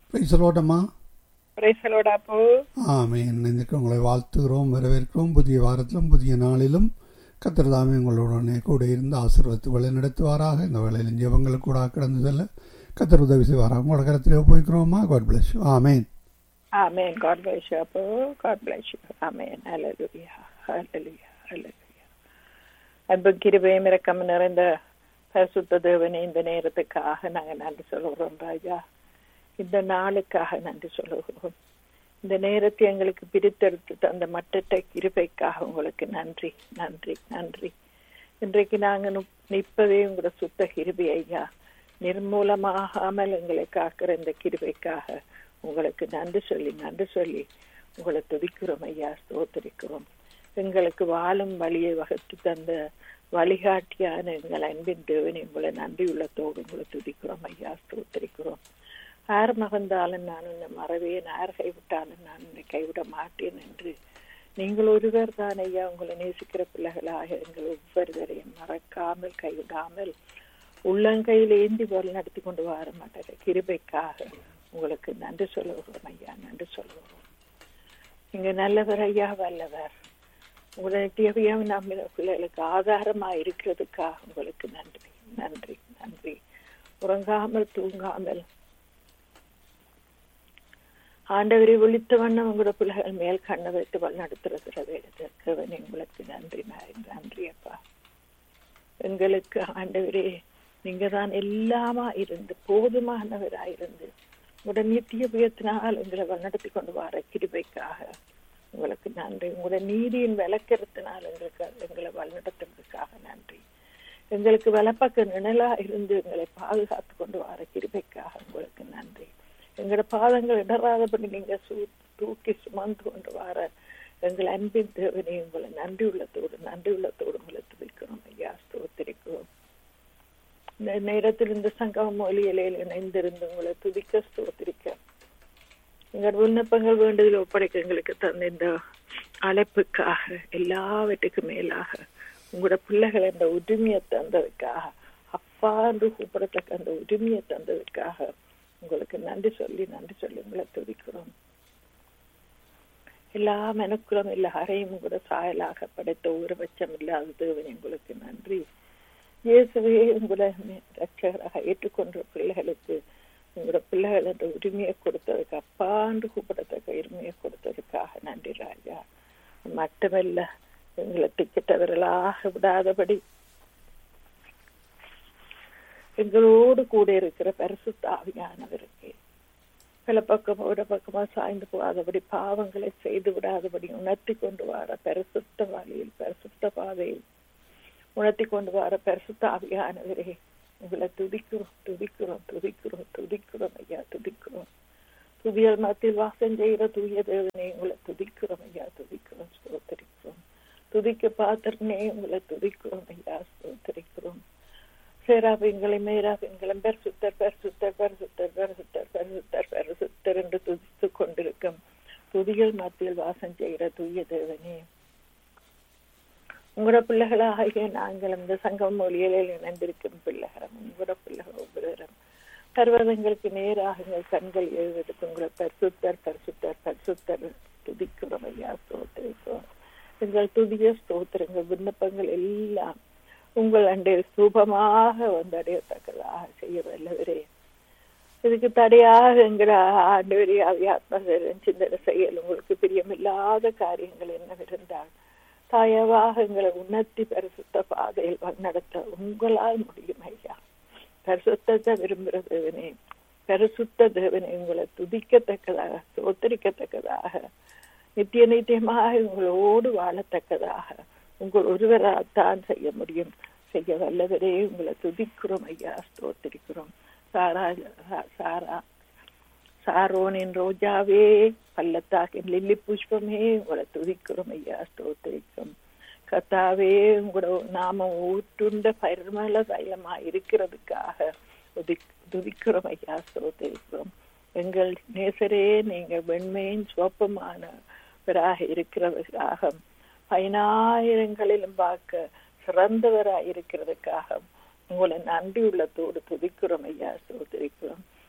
பிரைசலோட்டம்மா பிரைசலோடாப்போ ஆமேன் இன்னைக்கு உங்களை வாழ்த்துகிறோம் வரவேற்கிறோம் புதிய வாரத்திலும் புதிய நாளிலும் கத்திரதாமே உங்களுடனே கூட இருந்து ஆசீர்வத்து வழி நடத்துவாராக இந்த வேலையில் ஜெபங்கள் கூட கடந்து செல்ல கத்தர் உதவி செய்வாராக உங்களோட கருத்திலே போய்க்கிறோமா God bless amen amen God bless you அப்போ காட் bless you ஆமென் ஹalleluya ஹalleluya ஹalleluya அன்பு கிருபையும் இரக்கம் நிறைந்த பரிசுத்த தேவனே இந்த நேரத்துக்காக நாங்கள் நன்றி சொல்லுகிறோம் ராஜா இந்த நாளுக்காக நன்றி சொல்லுகிறோம் இந்த நேரத்தை எங்களுக்கு பிரித்தெடுத்து தந்த மட்டற்ற கிருபைக்காக உங்களுக்கு நன்றி நன்றி நன்றி இன்றைக்கு நாங்கள் நுப்- நிற்பதே உங்களோட சுத்த கிருபை ஐயா நிர்மூலமாகாமல் எங்களை காக்கிற இந்த கிருபைக்காக உங்களுக்கு நன்றி சொல்லி நன்றி சொல்லி உங்களை துதிக்கிறோம் ஐயா ஸ்தோத்திரிக்கிறோம் எங்களுக்கு வாழும் வழியை வகுத்து தந்த வழிகாட்டியான எங்கள் அன்பின் தேவனை உங்களை நன்றி உள்ளத்தோடு உங்களை துதிக்கிறோம் ஐயா ஸ்தோத்திரிக்கிறோம் யார் மகந்தாலும் நான் உன்னை மறவேன் யார் கைவிட்டாலும் நான் உன்னை கைவிட மாட்டேன் என்று நீங்கள் ஒருவர் தான் ஐயா உங்களை நேசிக்கிற பிள்ளைகளாக எங்கள் ஒவ்வொருவரையும் மறக்காமல் கைவிடாமல் உள்ளங்கையில் ஏந்தி வழி நடத்தி கொண்டு வர மாட்டார் கிருபைக்காக உங்களுக்கு நன்றி சொல்லுகிறோம் ஐயா நன்றி சொல்லுகிறோம் நீங்க நல்லவர் ஐயா வல்லவர் உங்களுடைய நம்ம பிள்ளைகளுக்கு ஆதாரமா இருக்கிறதுக்காக உங்களுக்கு நன்றி நன்றி நன்றி உறங்காமல் தூங்காமல் ஆண்டவரை ஒழித்த வண்ணம் உங்களோட பிள்ளைகள் மேல் கண்ணை வைத்து வழிநடத்துறதுவன் உங்களுக்கு நன்றி நன்றி, நன்றி அப்பா எங்களுக்கு ஆண்டவரே நீங்க தான் எல்லாமா இருந்து போதுமானவராயிருந்து உங்களோட நித்திய உயர்த்தினால் எங்களை வழிநடத்தி கொண்டு வர கிருபைக்காக உங்களுக்கு நன்றி உங்களோட நீதியின் விளக்கிறதுனால் எங்களுக்கு எங்களை வழிநடத்துறதுக்காக நன்றி எங்களுக்கு வலப்பக்க நிழலா இருந்து எங்களை பாதுகாத்து கொண்டு வர கிருபைக்காக உங்களுக்கு நன்றி எங்களோட பாதங்கள் இடராதபடி நீங்க சூ- தூக்கி சுமந்து கொண்டு வர எங்கள் அன்பின் தேவனை உங்களை நன்றி உள்ளத்தோடு நன்றி உள்ளத்தோடு உங்களை துதிக்கிறோம் ஐயா ஸ்தோத்திரிக்கிறோம் இந்த நேரத்தில் இந்த சங்கம ஒலியலையில் இணைந்திருந்து உங்களை துதிக்க ஸ்தோத்திரிக்க எங்கள் விண்ணப்பங்கள் வேண்டுதல் ஒப்படைக்க எங்களுக்கு தந்த இந்த அழைப்புக்காக எல்லாவற்றுக்கும் மேலாக உங்களோட பிள்ளைகள் அந்த உரிமையை தந்ததுக்காக அப்பா என்று கூப்பிடத்தக்க அந்த உரிமையை தந்ததுக்காக உங்களுக்கு நன்றி சொல்லி நன்றி சொல்லி உங்களை துதிக்கிறோம் எல்லா மெனக்குறம் எல்லாரையும் கூட சாயலாக படைத்த உருவச்சம் இல்லாத தேவன் உங்களுக்கு நன்றி இயேசுவே உங்களை ரட்சகராக ஏற்றுக்கொண்ட பிள்ளைகளுக்கு உங்களோட பிள்ளைகள் என்ற உரிமையை கொடுத்ததுக்கு அப்பாண்டு கூப்பிடத்தக்க உரிமையை கொடுத்ததுக்காக நன்றி ராஜா மட்டுமல்ல எங்களை திக்கிட்டவர்களாக விடாதபடி எங்களோடு கூட இருக்கிற பரிசுத்த ஆவியானவருக்கு சில பக்கம் ஒரு பக்கமா சாய்ந்து போகாதபடி பாவங்களை செய்து விடாதபடி உணர்த்தி கொண்டு வர பரிசுத்த வழியில் பரிசுத்த பாதையில் உணர்த்தி கொண்டு வர பரிசுத்த ஆவியானவரே உங்களை துதிக்கிறோம் துதிக்கிறோம் துதிக்கிறோம் துதிக்கிறோம் ஐயா துதிக்கிறோம் துதியல் மத்தியில் வாசம் செய்கிற தூய தேவனே உங்களை துதிக்கிறோம் ஐயா துதிக்கிறோம் ஸ்தோத்தரிக்கிறோம் துதிக்க பாத்திரனே உங்களை துதிக்கிறோம் ஐயா ஸ்தோத்தரிக்கிறோம் சேராபிங்களை மேராபிங்களும் பரிசுத்தர் பரிசுத்தர் பரிசுத்தர் பரிசுத்தர் பரிசுத்தர் பரிசுத்தர் என்று துதித்துக் கொண்டிருக்கும் துதிகள் மத்தியில் வாசம் செய்கிற தூய தேவனே உங்களோட பிள்ளைகளாகிய நாங்கள் இந்த சங்கம் மொழிகளில் இணைந்திருக்கும் பிள்ளைகளும் உங்களோட பிள்ளைகள் ஒவ்வொருவரும் பர்வதங்களுக்கு நேராக எங்கள் கண்கள் எழுவதற்கு உங்களை பரிசுத்தர் பரிசுத்தர் பரிசுத்தர் துதிக்கிறோம் ஐயா ஸ்தோத்திரிக்கிறோம் எங்கள் துதிய ஸ்தோத்திரங்கள் விண்ணப்பங்கள் எல்லாம் உங்கள் அண்டையில் சுபமாக வந்தடையத்தக்கதாக செய்ய வல்லவரே இதுக்கு தடையாக எங்கள் ஆண்டவரே ஆத்மசரன் சிந்தனை செயல் உங்களுக்கு பிரியமில்லாத காரியங்கள் என்னவிருந்தால் தாயவாக எங்களை உணர்த்தி பரிசுத்த பாதையில் நடத்த உங்களால் முடியும் ஐயா பரிசுத்தத்தை விரும்புகிற தேவனே பரிசுத்த தேவனை உங்களை துதிக்கத்தக்கதாக சோத்தரிக்கத்தக்கதாக நித்திய நித்தியமாக உங்களோடு வாழத்தக்கதாக உங்கள் ஒருவரால் செய்ய முடியும் செய்ய வல்லவரே உங்களை துதிக்கிறோம் ஐயா ஸ்தோத்திரிக்கிறோம் சாரா சாரா சாரோனின் ரோஜாவே பள்ளத்தாக்கின் லில்லி புஷ்பமே உங்களை துதிக்கிறோம் ஐயா ஸ்தோத்திரிக்கிறோம் கத்தாவே உங்களோட நாம ஊற்றுண்ட பரிமள தைலமா இருக்கிறதுக்காக உதி- துதிக்கிறோம் ஐயா ஸ்தோத்திரிக்கிறோம் எங்கள் நேசரே நீங்க வெண்மையின் சிவப்புமானவராக இருக்கிறதுக்காக பதினாயிரங்களிலும் பார்க்க சிறந்தவராய் இருக்கிறதுக்காக உங்களை நன்றி உள்ளத்தோடு துதிக்கிறோம் ஐயா ஸ்தோத்திரிக்கிறோம் இப்படி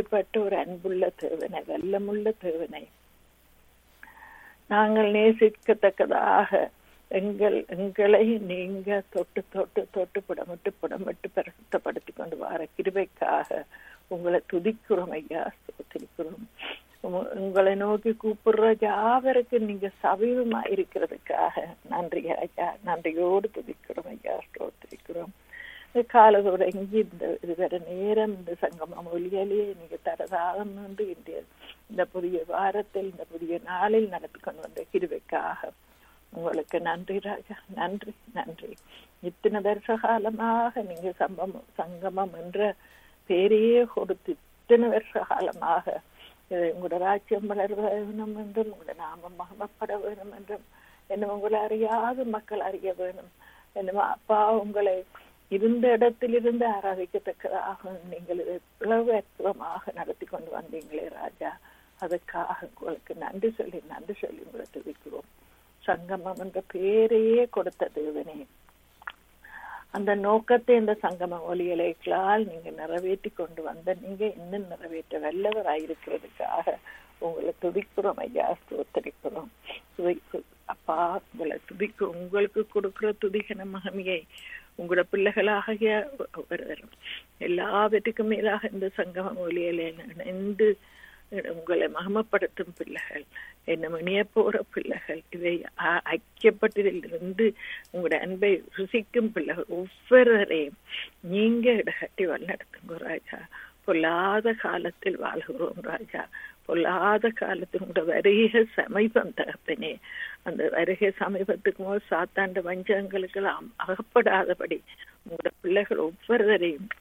அப்படிப்பட்ட ஒரு அன்புள்ள தேவனை வெல்லமுள்ள தேவனை நாங்கள் நேசிக்கத்தக்கதாக எங்கள் எங்களை நீங்க தொட்டு தொட்டு தொட்டு புடமிட்டு புடமிட்டு பிரசுத்தப்படுத்தி கொண்டு வர கிருபைக்காக உங்களை துதிக்கிறோம் ஐயா ஸ்தோத்திரிக்கிறோம் உங்களை நோக்கி கூப்பிடுற யாவருக்கு நீங்க சமீபமா இருக்கிறதுக்காக நன்றி ஐயா நன்றியோடு துதிக்கிறோம் ஐயா ஸ்தோத்திரிக்கிறோம் காலத்தோட இங்கே இந்த இதுவரை நேரம் இந்த சங்கம மொழியிலேயே நீங்க தரதாகம் வந்து இந்த இந்த புதிய வாரத்தில் இந்த புதிய நாளில் நடத்தி கொண்டு வந்த கிருவைக்காக உங்களுக்கு நன்றி ராஜா நன்றி நன்றி இத்தனை வருஷ காலமாக நீங்க சம்பமம் சங்கமம் என்ற பேரையே கொடுத்து இத்தனை வருஷ காலமாக உங்களோட ராஜ்யம் வளர வேணும் என்றும் உங்களோட நாமம் மகமப்பட வேணும் என்றும் என்ன உங்களை அறியாத மக்கள் அறிய வேணும் என்னமோ அப்பா உங்களை இருந்த இடத்திலிருந்து ஆராதிக்கத்தக்கதாக நீங்கள் இவ்வளவு அற்புதமாக நடத்தி கொண்டு வந்தீங்களே ராஜா அதுக்காக உங்களுக்கு நன்றி சொல்லி நன்றி சொல்லி உங்களை துதிக்கிறோம் சங்கமம் என்ற பேரையே கொடுத்த தேவனே அந்த நோக்கத்தை இந்த சங்கம ஒலியலைகளால் நீங்க நிறைவேற்றி கொண்டு வந்த நீங்க இன்னும் நிறைவேற்ற வல்லவராயிருக்கிறதுக்காக உங்களை துதிக்கிறோம் ஐயா ஸ்தோத்தரிக்கிறோம் அப்பா உங்களை துதிக்க உங்களுக்கு கொடுக்கிற துதிகன மகமியை உங்களோட பிள்ளைகளாகிய ஒருவரும் எல்லாவற்றுக்கும் மேலாக இந்த சங்கம ஒலியலை இணைந்து உங்களை மகமப்படுத்தும் பிள்ளைகள் என்ன இணைய போற பிள்ளைகள் இதை ஐக்கியப்பட்டதிலிருந்து உங்களோட அன்பை ருசிக்கும் பிள்ளைகள் ஒவ்வொருவரையும் நீங்க இடகட்டி வழிநடத்துங்க ராஜா பொல்லாத காலத்தில் வாழ்கிறோம் ராஜா பொல்லாத காலத்தில் உங்களோட வருகை சமீபம் தகப்பனே அந்த வருகை சமீபத்துக்கு போது சாத்தாண்ட வஞ்சகங்களுக்கு அகப்படாதபடி உங்களோட பிள்ளைகள் ஒவ்வொருவரையும்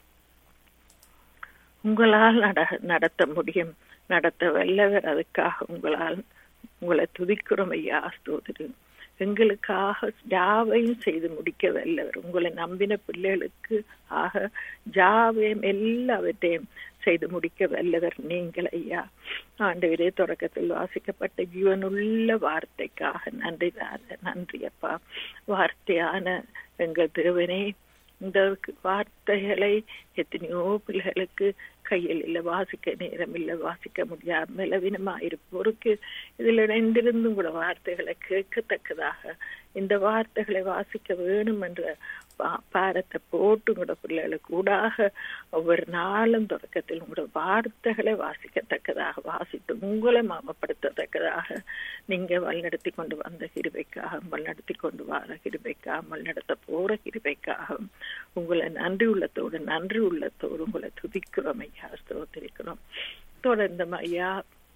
உங்களால் நட நடத்த முடியும் நடத்த வல்லவர் அதுக்காக உங்களால் உங்களை துதிக்கிறோம் ஐயா ஸ்தோதிரு எங்களுக்காக ஜாவையும் செய்து முடிக்க வல்லவர் உங்களை நம்பின பிள்ளைகளுக்கு ஆக ஜாவையும் எல்லாவற்றையும் செய்து முடிக்க வல்லவர் நீங்கள் ஐயா ஆண்டவரே தொடக்கத்தில் வாசிக்கப்பட்ட ஜீவனுள்ள வார்த்தைக்காக நன்றி நன்றி அப்பா வார்த்தையான எங்கள் தேவனே இந்த வார்த்தைகளை எத்தனையோ பிள்ளைகளுக்கு கையில் இல்லை வாசிக்க நேரம் இல்லை வாசிக்க முடியாம மெலவினமா இருப்போருக்கு இதில் இணைந்திருந்தும் கூட வார்த்தைகளை கேட்கத்தக்கதாக இந்த வார்த்தைகளை வாசிக்க வேணும் என்ற பாரத்தை போட்டு உங்களோட பிள்ளைகளுக்கு கூடாக ஒவ்வொரு நாளும் தொடக்கத்தில் உங்களோட வார்த்தைகளை வாசிக்கத்தக்கதாக வாசித்து உங்களை மாமப்படுத்தத்தக்கதாக நீங்க வழிநடத்தி கொண்டு வந்த கிருபைக்காக வழிநடத்தி கொண்டு வர கிருபைக்காக வழிநடத்த போற கிருபைக்காக உங்களை நன்றி உள்ளத்தோடு நன்றி உள்ளத்தோடு உங்களை துதிக்கிறோம் ஐயா ஸ்தோத்திரிக்கிறோம் தொடர்ந்து ஐயா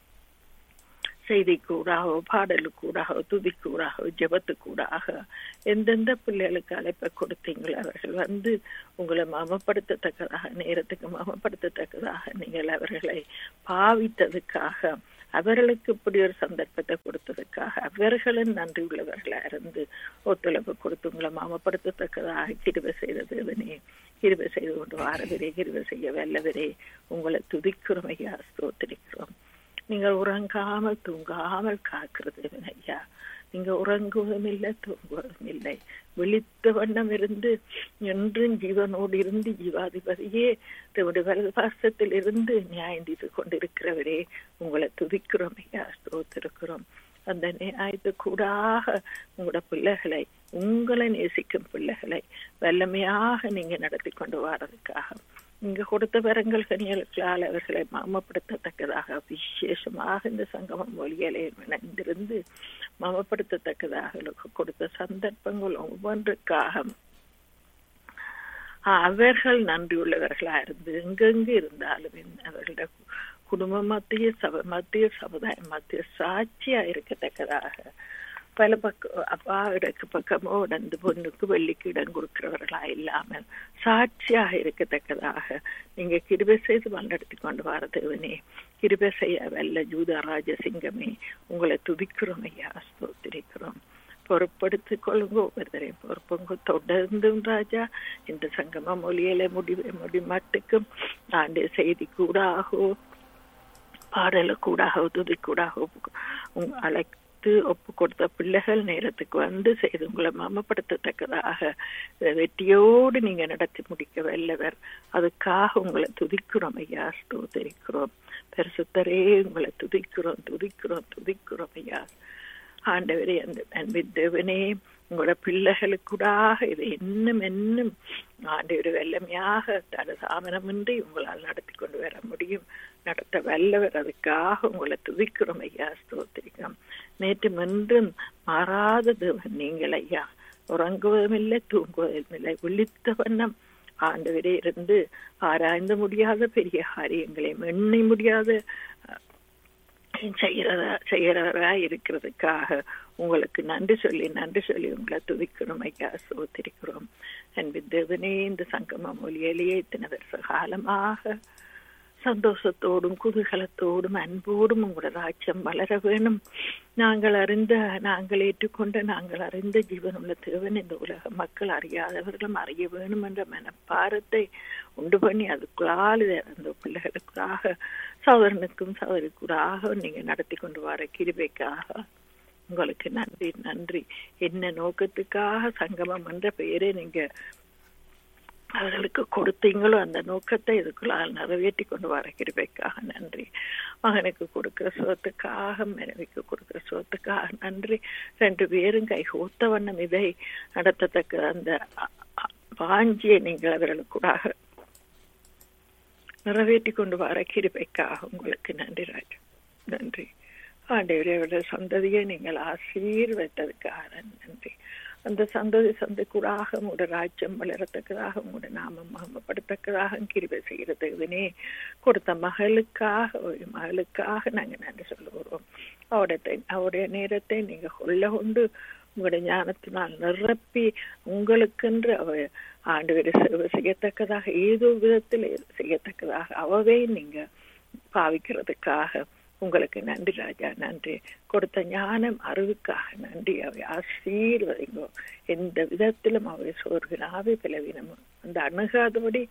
செய்தி கூடாகவோ பாடலு கூடாகவோ துதி கூடாகவோ ஜபத்து கூடாக எந்தெந்த பிள்ளைகளுக்கு அழைப்பை கொடுத்தீங்களோ அவர்கள் வந்து உங்களை மமப்படுத்தத்தக்கதாக நேரத்துக்கு மமப்படுத்தத்தக்கதாக நீங்கள் அவர்களை பாவித்ததுக்காக அவர்களுக்கு இப்படி ஒரு சந்தர்ப்பத்தை கொடுத்ததுக்காக அவர்களும் நன்றி உள்ளவர்களா இருந்து ஒத்துழைப்பு கொடுத்து உங்களை மாமப்படுத்தத்தக்கதாக கிருபை செய்தது இதனே கிருபை செய்து கொண்டு வாரவரே கிருபை செய்ய வல்லவரே உங்களை துதிக்கிறோம் ஐயா ஸ்தோத்திரிக்கிறோம் நீங்கள் உறங்காமல் தூங்காமல் காக்கிறது ஐயா நீங்க உறங்குவதும் இல்லை தூங்குவதும் இல்லை விழித்த வண்ணம் இருந்து என்றும் ஜீவனோடு இருந்து ஜீவாதிபதியே தன்னுடைய வலது பாசத்தில் இருந்து நியாயம் செய்து கொண்டிருக்கிறவரே உங்களை துதிக்கிறோம் ஐயா ஸ்தோத்திருக்கிறோம் அந்த நியாயத்து கூடாக உங்களோட பிள்ளைகளை உங்களை நேசிக்கும் பிள்ளைகளை வல்லமையாக நீங்க நடத்தி கொண்டு வர்றதுக்காக நீங்க கொடுத்த வரங்கள் கனியல்களால் அவர்களை மமப்படுத்தத்தக்கதாக விசேஷமாக இந்த சங்கமம் மொழிகளை இணைந்திருந்து மமப்படுத்தத்தக்கதாக கொடுத்த சந்தர்ப்பங்கள் ஒவ்வொன்றுக்காக அவர்கள் நன்றியுள்ளவர்களா இருந்து எங்கெங்கு இருந்தாலும் அவர்களோட குடும்ப மத்திய சப மத்திய சமுதாயம் மத்திய சாட்சியா இருக்கத்தக்கதாக பல பக்கம் அப்பா இடக்கு பக்கமோ உடந்து பொண்ணுக்கு வெள்ளிக்கு இடம் கொடுக்கிறவர்களா இல்லாமல் சாட்சியாக இருக்கத்தக்கதாக நீங்க கிருபை செய்து வழிநடத்தி கொண்டு வர தேவனே கிருபை செய்ய வல்ல ஜூதா ராஜசிங்கமே உங்களை துதிக்கிறோம் ஐயா ஸ்தோத்திரிக்கிறோம் பொறுப்படுத்திக் கொள்ளுங்க ஒவ்வொருத்தரையும் பொறுப்புங்க தொடர்ந்தும் ராஜா இந்த சங்கம மொழியில முடி முடி மட்டுக்கும் ஆண்டு செய்தி கூடாகவோ பாடல கூடாகவோ துதி கூடாகவோ அழை கொடுத்து ஒப்பு கொடுத்த பிள்ளைகள் நேரத்துக்கு வந்து செய்து உங்களை மமப்படுத்தத்தக்கதாக வெற்றியோடு நீங்க நடத்தி முடிக்க வல்லவர் அதுக்காக உங்களை துதிக்கிறோம் ஐயா ஸ்தோத்தரிக்கிறோம் பெருசுத்தரே உங்களை துதிக்கிறோம் துதிக்கிறோம் துதிக்கிறோம் ஐயா ஆண்டவரே அந்த அன்பின் தேவனே உங்களோட பிள்ளைகளுக்கூடாக இது இன்னும் இன்னும் ஆண்டவர் வெள்ளமையாக தட சாமனமின்றி உங்களால் நடத்தி கொண்டு வர முடியும் நடத்த வல்லவர் அதுக்காக உங்களை துதிக்கிறோம் ஐயா ஸ்தோத்திரிக்கிறோம் நேற்று மென்றும் மாறாத தேவன் நீங்கள் ஐயா உறங்குவதும் இல்லை தூங்குவதும் இல்லை விழித்த வண்ணம் ஆண்டவரே இருந்து ஆராய்ந்த முடியாத பெரிய காரியங்களையும் எண்ணி முடியாத செய்கிறதா செய்கிறவரா இருக்கிறதுக்காக உங்களுக்கு நன்றி சொல்லி நன்றி சொல்லி உங்களை துதிக்கணும் ஐயா சோத்திருக்கிறோம் அன்பின் தேவனே இந்த சங்கம மொழியிலேயே இத்தனை வருஷ காலமாக சந்தோஷத்தோடும் குதூகலத்தோடும் அன்போடும் உங்களோட ராஜ்யம் வளர வேணும் நாங்கள் அறிந்த நாங்கள் ஏற்றுக்கொண்ட நாங்கள் அறிந்த ஜீவனுள்ள தேவன் இந்த உலக மக்கள் அறியாதவர்களும் அறிய வேணும் என்ற மனப்பாரத்தை உண்டு பண்ணி அதுக்குள்ளால் அந்த பிள்ளைகளுக்காக சகோதரனுக்கும் சகோதரிக்கூடாக நீங்க நடத்தி கொண்டு வர கிருபைக்காக உங்களுக்கு நன்றி நன்றி என்ன நோக்கத்துக்காக சங்கமம் என்ற பெயரை நீங்க அவர்களுக்கு கொடுத்தீங்களோ அந்த நோக்கத்தை இதுக்குள்ளால் நிறைவேற்றி கொண்டு வர கிருபைக்காக நன்றி மகனுக்கு கொடுக்கிற சுகத்துக்காக மனைவிக்கு கொடுக்கிற சுகத்துக்காக நன்றி ரெண்டு பேரும் கை கோத்த வண்ணம் இதை நடத்தத்தக்க அந்த வாஞ்சியை நீங்கள் அவர்களுக்கூடாக நிறைவேற்றி கொண்டு வர கிருபைக்காக உங்களுக்கு நன்றி ராஜா நன்றி ஆண்டவரையோட சந்ததியை நீங்கள் ஆசீர்வதித்ததுக்காக நன்றி அந்த சந்ததி சந்தைக்கூடாக உங்களோட ராஜ்யம் வளரத்தக்கதாக உங்களோட நாமம் மகமப்படுத்தக்கதாக கிருபை செய்கிறது இதனே கொடுத்த மகளுக்காக ஒரு மகளுக்காக நாங்கள் நன்றி சொல்லுகிறோம் அவருடைய அவருடைய நேரத்தை நீங்க கொள்ள கொண்டு உங்களுடைய ஞானத்தினால் நிரப்பி உங்களுக்கென்று அவ ஆண்டு சேவை செய்யத்தக்கதாக ஏதோ விதத்தில் செய்யத்தக்கதாக அவவே நீங்க பாவிக்கிறதுக்காக உங்களுக்கு நன்றி ராஜா நன்றி கொடுத்த ஞானம் அறிவுக்காக நன்றி அவை ஆசீர்வதிங்கோ எந்த விதத்திலும் அவை சோர்கிறாவே பிளவினமும் அந்த அணுகாதபடி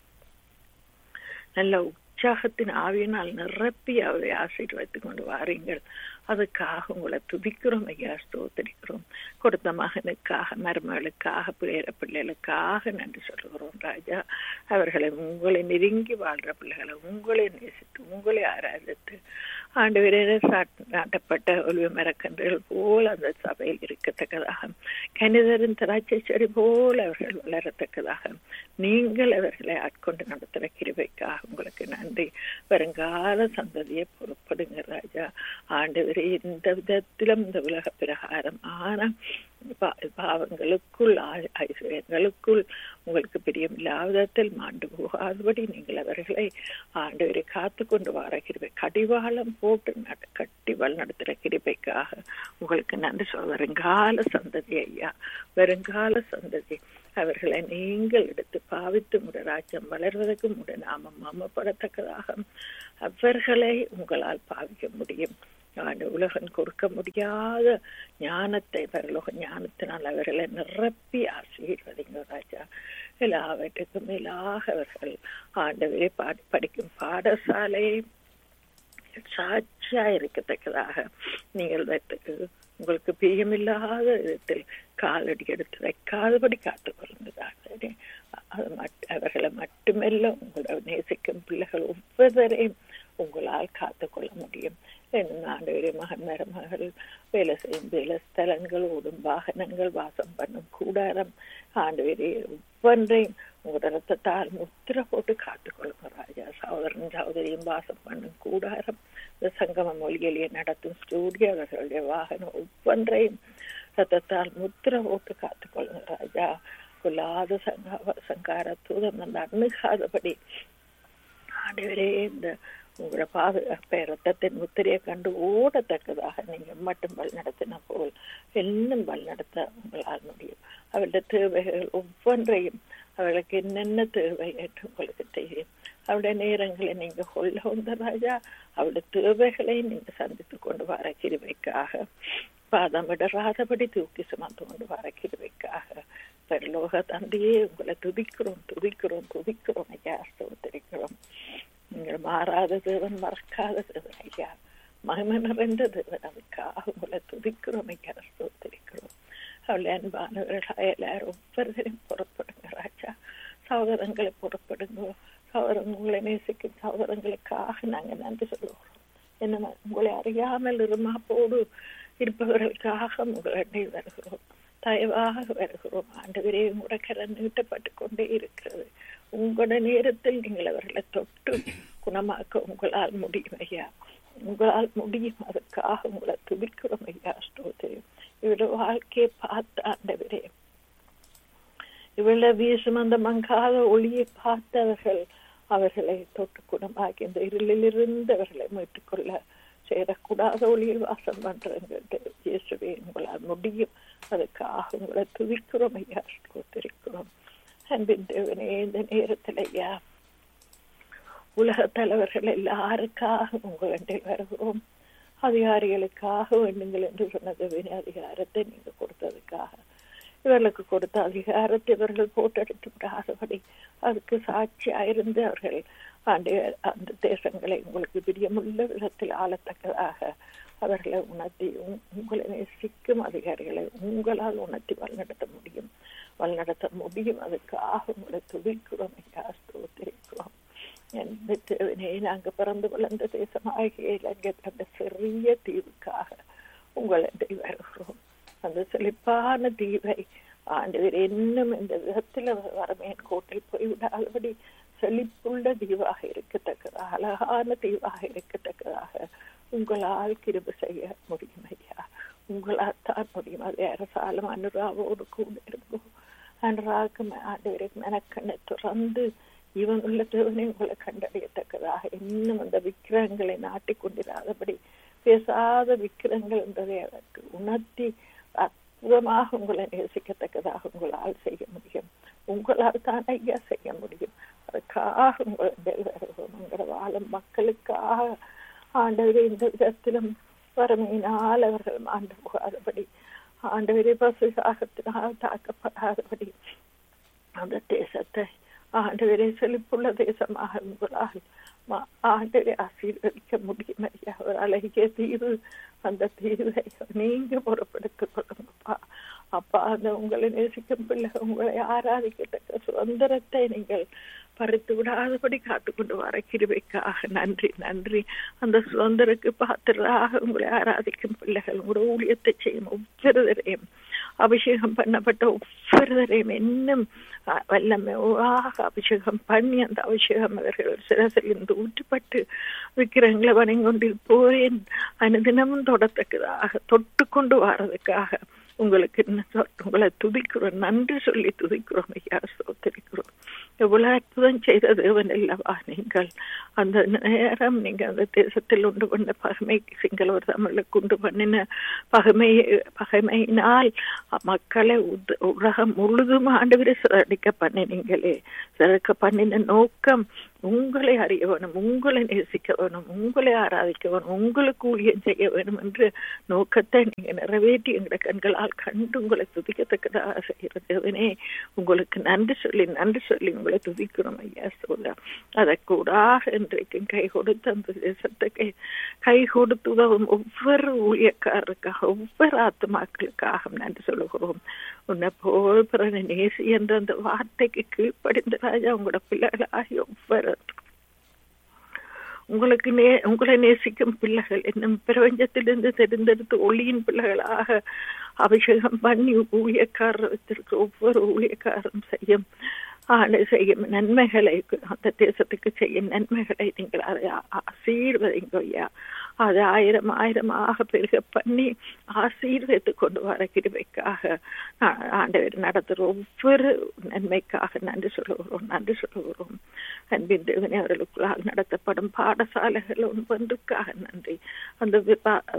நல்ல உற்சாகத்தின் ஆவியினால் நிரப்பி அவை ஆசீர்வதித்துக் கொண்டு வாரீங்கள் அதுக்காக உங்களை துதிக்கிறோம் ஐயா ஸ்தோத்தரிக்கிறோம் கொடுத்த மகனுக்காக மருமகளுக்காக பிள்ளைற பிள்ளைகளுக்காக நன்றி சொல்லுகிறோம் ராஜா அவர்களை உங்களை நெருங்கி வாழ்ற பிள்ளைகளை உங்களை நேசித்து உங்களை ஆராதித்து ஆண்டு நாட்டப்பட்ட ஒளிவு மரக்கன்றுகள் போல் அந்த சபையில் இருக்கத்தக்கதாக கணிதரின் திராட்சை செடி போல் அவர்கள் வளரத்தக்கதாக நீங்கள் அவர்களை ஆட்கொண்டு நடத்துகிற கிருபைக்காக உங்களுக்கு நன்றி வருங்கால சந்ததியை பொறுப்படுங்க ராஜா ஆண்டு எந்த விதத்திலும் இந்த உலக பிரகாரம் ஆன பாவங்களுக்குள் ஐஸ்வர்யங்களுக்குள் உங்களுக்கு பிரியமில்லாத விதத்தில் மாண்டு போகாதபடி நீங்கள் அவர்களை ஆண்டவரை காத்து கொண்டு வர கிருபை கடிவாளம் போட்டு கட்டி வல் நடத்துகிற கிருபைக்காக உங்களுக்கு நன்றி சொல் வருங்கால சந்ததி ஐயா வருங்கால சந்ததி அவர்களை நீங்கள் எடுத்து பாவித்து உடைய ராஜ்யம் வளர்வதற்கு உடைய நாமம் மாமப்படத்தக்கதாக அவர்களை உங்களால் பாவிக்க முடியும் ஆண்டு உலகம் கொடுக்க முடியாத ஞானத்தை பரலோக ஞானத்தினால் அவர்களை நிரப்பி ஆசீர்வதிங்க ராஜா எல்லாவற்றுக்கும் மேலாக அவர்கள் ஆண்டவரை பாடி படிக்கும் பாடசாலை சாட்சியா இருக்கத்தக்கதாக நீங்கள் உங்களுக்கு பிரியமில்லாத விதத்தில் காலடி எடுத்து வைக்காதபடி காத்துக்கொள்ளுங்கதாக அது அவர்களை மட்டுமல்ல உங்களை நேசிக்கும் பிள்ளைகள் ஒவ்வொருவரையும் உங்களால் காத்துக்கொள்ள முடியும் ஆண்டவரே மகன் மருமகள் வேலை செய்யும் வேலை ஸ்தலங்கள் ஓடும் வாகனங்கள் வாசம் பண்ணும் கூடாரம் ஆண்டவரே ஒவ்வொன்றையும் உங்களோட ரத்தத்தால் முத்திர போட்டு காத்துக்கொள்ளுங்க ராஜா சகோதரன் சகோதரியும் வாசம் பண்ணும் கூடாரம் இந்த சங்கம மொழியிலேயே நடத்தும் ஸ்டூடியோ அவர்களுடைய வாகனம் ஒவ்வொன்றையும் ரத்தத்தால் முத்திர போட்டு காத்துக்கொள்ளுங்க ராஜா கொல்லாத சங்க சங்கார தூதம் அந்த அணுகாதபடி ஆண்டவரே இந்த உங்களோட பாதுகாப்பை ரத்தத்தின் முத்திரையை கண்டு ஓடத்தக்கதாக நீங்க மட்டும் வழி நடத்தின போல் இன்னும் வழி நடத்த உங்களால் முடியும் அவளுடைய தேவைகள் ஒவ்வொன்றையும் அவளுக்கு என்னென்ன தேவை என்று உங்களுக்கு தெரியும் அவளுடைய நேரங்களை நீங்க கொள்ள வந்த ராஜா அவளுடைய தேவைகளை நீங்க சந்தித்து கொண்டு வர கிருவைக்காக பாதமிடராதபடி தூக்கி சுமந்து கொண்டு வர கிருவைக்காக பரலோக தந்தையே உங்களை துதிக்கிறோம் துதிக்கிறோம் துதிக்கிறோம் ஐயா ஸ்தோத்திரிக்கிறோம் நீங்கள் மாறாத தேவன் மறக்காத தேவன் ஐயா மகிமை நிறைந்த தேவன் அதுக்காக உங்களை துதிக்கிறோம் ஐயா ஸ்தோத்திரிக்கிறோம் அவளை அன்பானவர்களாக எல்லாரும் ஒவ்வொருத்தரையும் புறப்படுங்க ராஜா சகோதரங்களை புறப்படுங்க சகோதரன் உங்களை நேசிக்கும் சகோதரங்களுக்காக நாங்கள் நன்றி சொல்லுகிறோம் என்ன உங்களை அறியாமல் இருமாப்போடு இருப்பவர்களுக்காக உங்களை வருகிறோம் தயவாக வருகிறோம் ஆண்டவரே உங்களோட கடன் நீட்டப்பட்டு கொண்டே இருக்கிறது உங்களோட நேரத்தில் நீங்கள் அவர்களை தொட்டு குணமாக்க உங்களால் முடியும் ஐயா உங்களால் முடியும் அதுக்காக உங்களை துதிக்கிறோம் ஐயா ஸ்தோத்திரம் இவரோட வாழ்க்கையை பார்த்த ஆண்டவரே இவள வீசும் அந்த மங்காத ஒளியை பார்த்தவர்கள் அவர்களை தொட்டு குணமாக்கி இந்த இருளிலிருந்து அவர்களை மீட்டுக்கொள்ள சேரக்கூடாத ஒளியில் வாசம் பண்றங்க இயேசுவே உங்களால் முடியும் அதுக்காக உங்களை துதிக்கிறோம் ஐயா ஸ்தோத்திரிக்கிறோம் அன்பின் தேவனே இந்த நேரத்தில் ஐயா உலக தலைவர்கள் எல்லாருக்காக உங்களிடம் வருகிறோம் அதிகாரிகளுக்காக வேண்டுங்கள் என்று சொன்னது அதிகாரத்தை நீங்க கொடுத்ததுக்காக இவர்களுக்கு கொடுத்த அதிகாரத்தை இவர்கள் போட்டெடுத்து விடாதபடி அதுக்கு சாட்சியாயிருந்து அவர்கள் ஆண்டு அந்த தேசங்களை உங்களுக்கு பிரியமுள்ள விதத்தில் ஆளத்தக்கதாக அவர்களை உணர்த்தி உங்களை நேசிக்கும் அதிகாரிகளை உங்களால் உணர்த்தி வழிநடத்த முடியும் வழிநடத்த முடியும் அதுக்காக உங்களை துதிக்கிறோம் ஐயா ஸ்தோத்திரிக்கிறோம் எந்த தேவனே நாங்க பிறந்து வளர்ந்த தேசமாகிய இலங்கை அந்த சிறிய தீவுக்காக உங்களை வருகிறோம் அந்த செழிப்பான தீவை ஆண்டவர் இன்னும் இந்த விதத்தில் வரமேன் கோட்டில் போய்விடாதபடி செழிப்புள்ள தீவாக இருக்கத்தக்கதாக அழகான தீவாக இருக்கத்தக்கதாக உங்களால் கிருப செய்ய முடியும் ஐயா உங்களால் தான் முடியும் அதே அரசாலும் அனுராவோடு கூட இருக்கும் அனுராக்கு ஆண்டவருக்கு மெனக்கண்ணை துறந்து இவன் உள்ள தேவனை உங்களை கண்டறியத்தக்கதாக இன்னும் அந்த விக்கிரகங்களை நாட்டிக் கொண்டிராதபடி பேசாத விக்கிரங்கள் என்பதை அதற்கு உணர்த்தி அற்புதமாக உங்களை நேசிக்கத்தக்கதாக உங்களால் செய்ய முடியும் உங்களால் தான் ஐயா செய்ய முடியும் அதுக்காக உங்களை வருவோம் உங்களோட வாழும் மக்களுக்காக ஆண்டவரே இந்த விதத்திலும் வறுமையினால் அவர்கள் ஆண்டு போகாதபடி ஆண்டவரே பசுகாகத்தினால் தாக்கப்படாதபடி அந்த தேசத்தை ஆண்டவரே செழிப்புள்ள தேசமாக உங்களால் ஆண்டவரை ஆசீர்வதிக்க முடியும் ஐயா ஒரு அழகிய தீவு அந்த தீவை நீங்க பொறுப்படுத்திக் கொள்ளுங்கப்பா அப்பா அந்த உங்களை நேசிக்கும் பிள்ளை உங்களை ஆராதிக்கத்தக்க சுதந்திரத்தை நீங்கள் பறித்து விடாதபடி காத்துக்கொண்டு வர கிருபைக்காக நன்றி நன்றி அந்த சுதந்திரக்கு பாத்திராக உங்களை ஆராதிக்கும் பிள்ளைகள் உங்களோட ஊழியத்தை செய்யும் ஒவ்வொருவரையும் அபிஷேகம் பண்ணப்பட்ட ஒவ்வொருவரையும் இன்னும் வல்லமையாக அபிஷேகம் பண்ணி அந்த அபிஷேகம் அவர்கள் சிரசிலிருந்து ஊற்றப்பட்டு விக்கிரங்களை வணங்கி கொண்டிருப்போரேன் அனுதினமும் தொடத்தக்கதாக தொட்டு கொண்டு வாரதுக்காக உங்களுக்கு உங்களை துதிக்கிறோம் நன்றி சொல்லி துதிக்கிறோம் ஐயா சோத்தரிக்கிறோம் எவ்வளவு அற்புதம் செய்த தேவன் அல்லவா நீங்கள் அந்த நேரம் நீங்க அந்த தேசத்தில் உண்டு பண்ண பகமை சிங்களவர் தமிழுக்கு உண்டு பண்ணின பகமை பகைமையினால் மக்களை உலகம் முழுதும் ஆண்டு சிறடிக்க பண்ணினீங்களே சிறக்க பண்ணின நோக்கம் உங்களை அறிய வேணும் உங்களை நேசிக்க வேணும் உங்களை ஆராதிக்க வேணும் உங்களுக்கு ஊழியம் செய்ய வேணும் என்று நோக்கத்தை நீங்க நிறைவேற்றி எங்களுடைய கண்களால் கண்டு உங்களை துதிக்கத்தக்கதாக செய்கிறதுனே உங்களுக்கு நன்றி சொல்லி நன்றி சொல்லி உங்களை துதிக்கிறோம் ஐயா சொல்ல அதை கூடாக இன்றைக்கும் கை கொடுத்து அந்த தேசத்தை கை கை கொடுத்து உதவும் ஒவ்வொரு ஊழியக்காரருக்காக ஒவ்வொரு ஆத்மாக்களுக்காக நன்றி சொல்லுகிறோம் உன்னை போல் பிறனை நேசி என்ற அந்த வார்த்தைக்கு கீழ்ப்படிந்த ராஜா உங்களோட பிள்ளைகளாகி ஒவ்வொரு உங்களுக்கு நே உங்களை நேசிக்கும் பிள்ளைகள் இன்னும் பிரபஞ்சத்திலிருந்து தெரிந்தெடுத்து ஒளியின் பிள்ளைகளாக அபிஷேகம் பண்ணி ஊழியக்காரத்திற்கு ஒவ்வொரு ஊழியக்காரரும் செய்யும் ஆண்டு செய்யும் நன்மைகளை அந்த தேசத்துக்கு செய்யும் நன்மைகளை நீங்கள் அதை ஆசீர்வதிங்க ஐயா அது ஆயிரம் ஆயிரமாக பெருக பண்ணி ஆசீர்வதித்து கொண்டு வர கிருபைக்காக ஆண்டவர் நடத்துகிற ஒவ்வொரு நன்மைக்காக நன்றி சொல்லுகிறோம் நன்றி சொல்லுகிறோம் அன்பின் தேவனே அவர்களுக்குள்ளால் நடத்தப்படும் பாடசாலைகள் ஒன்றுக்காக நன்றி அந்த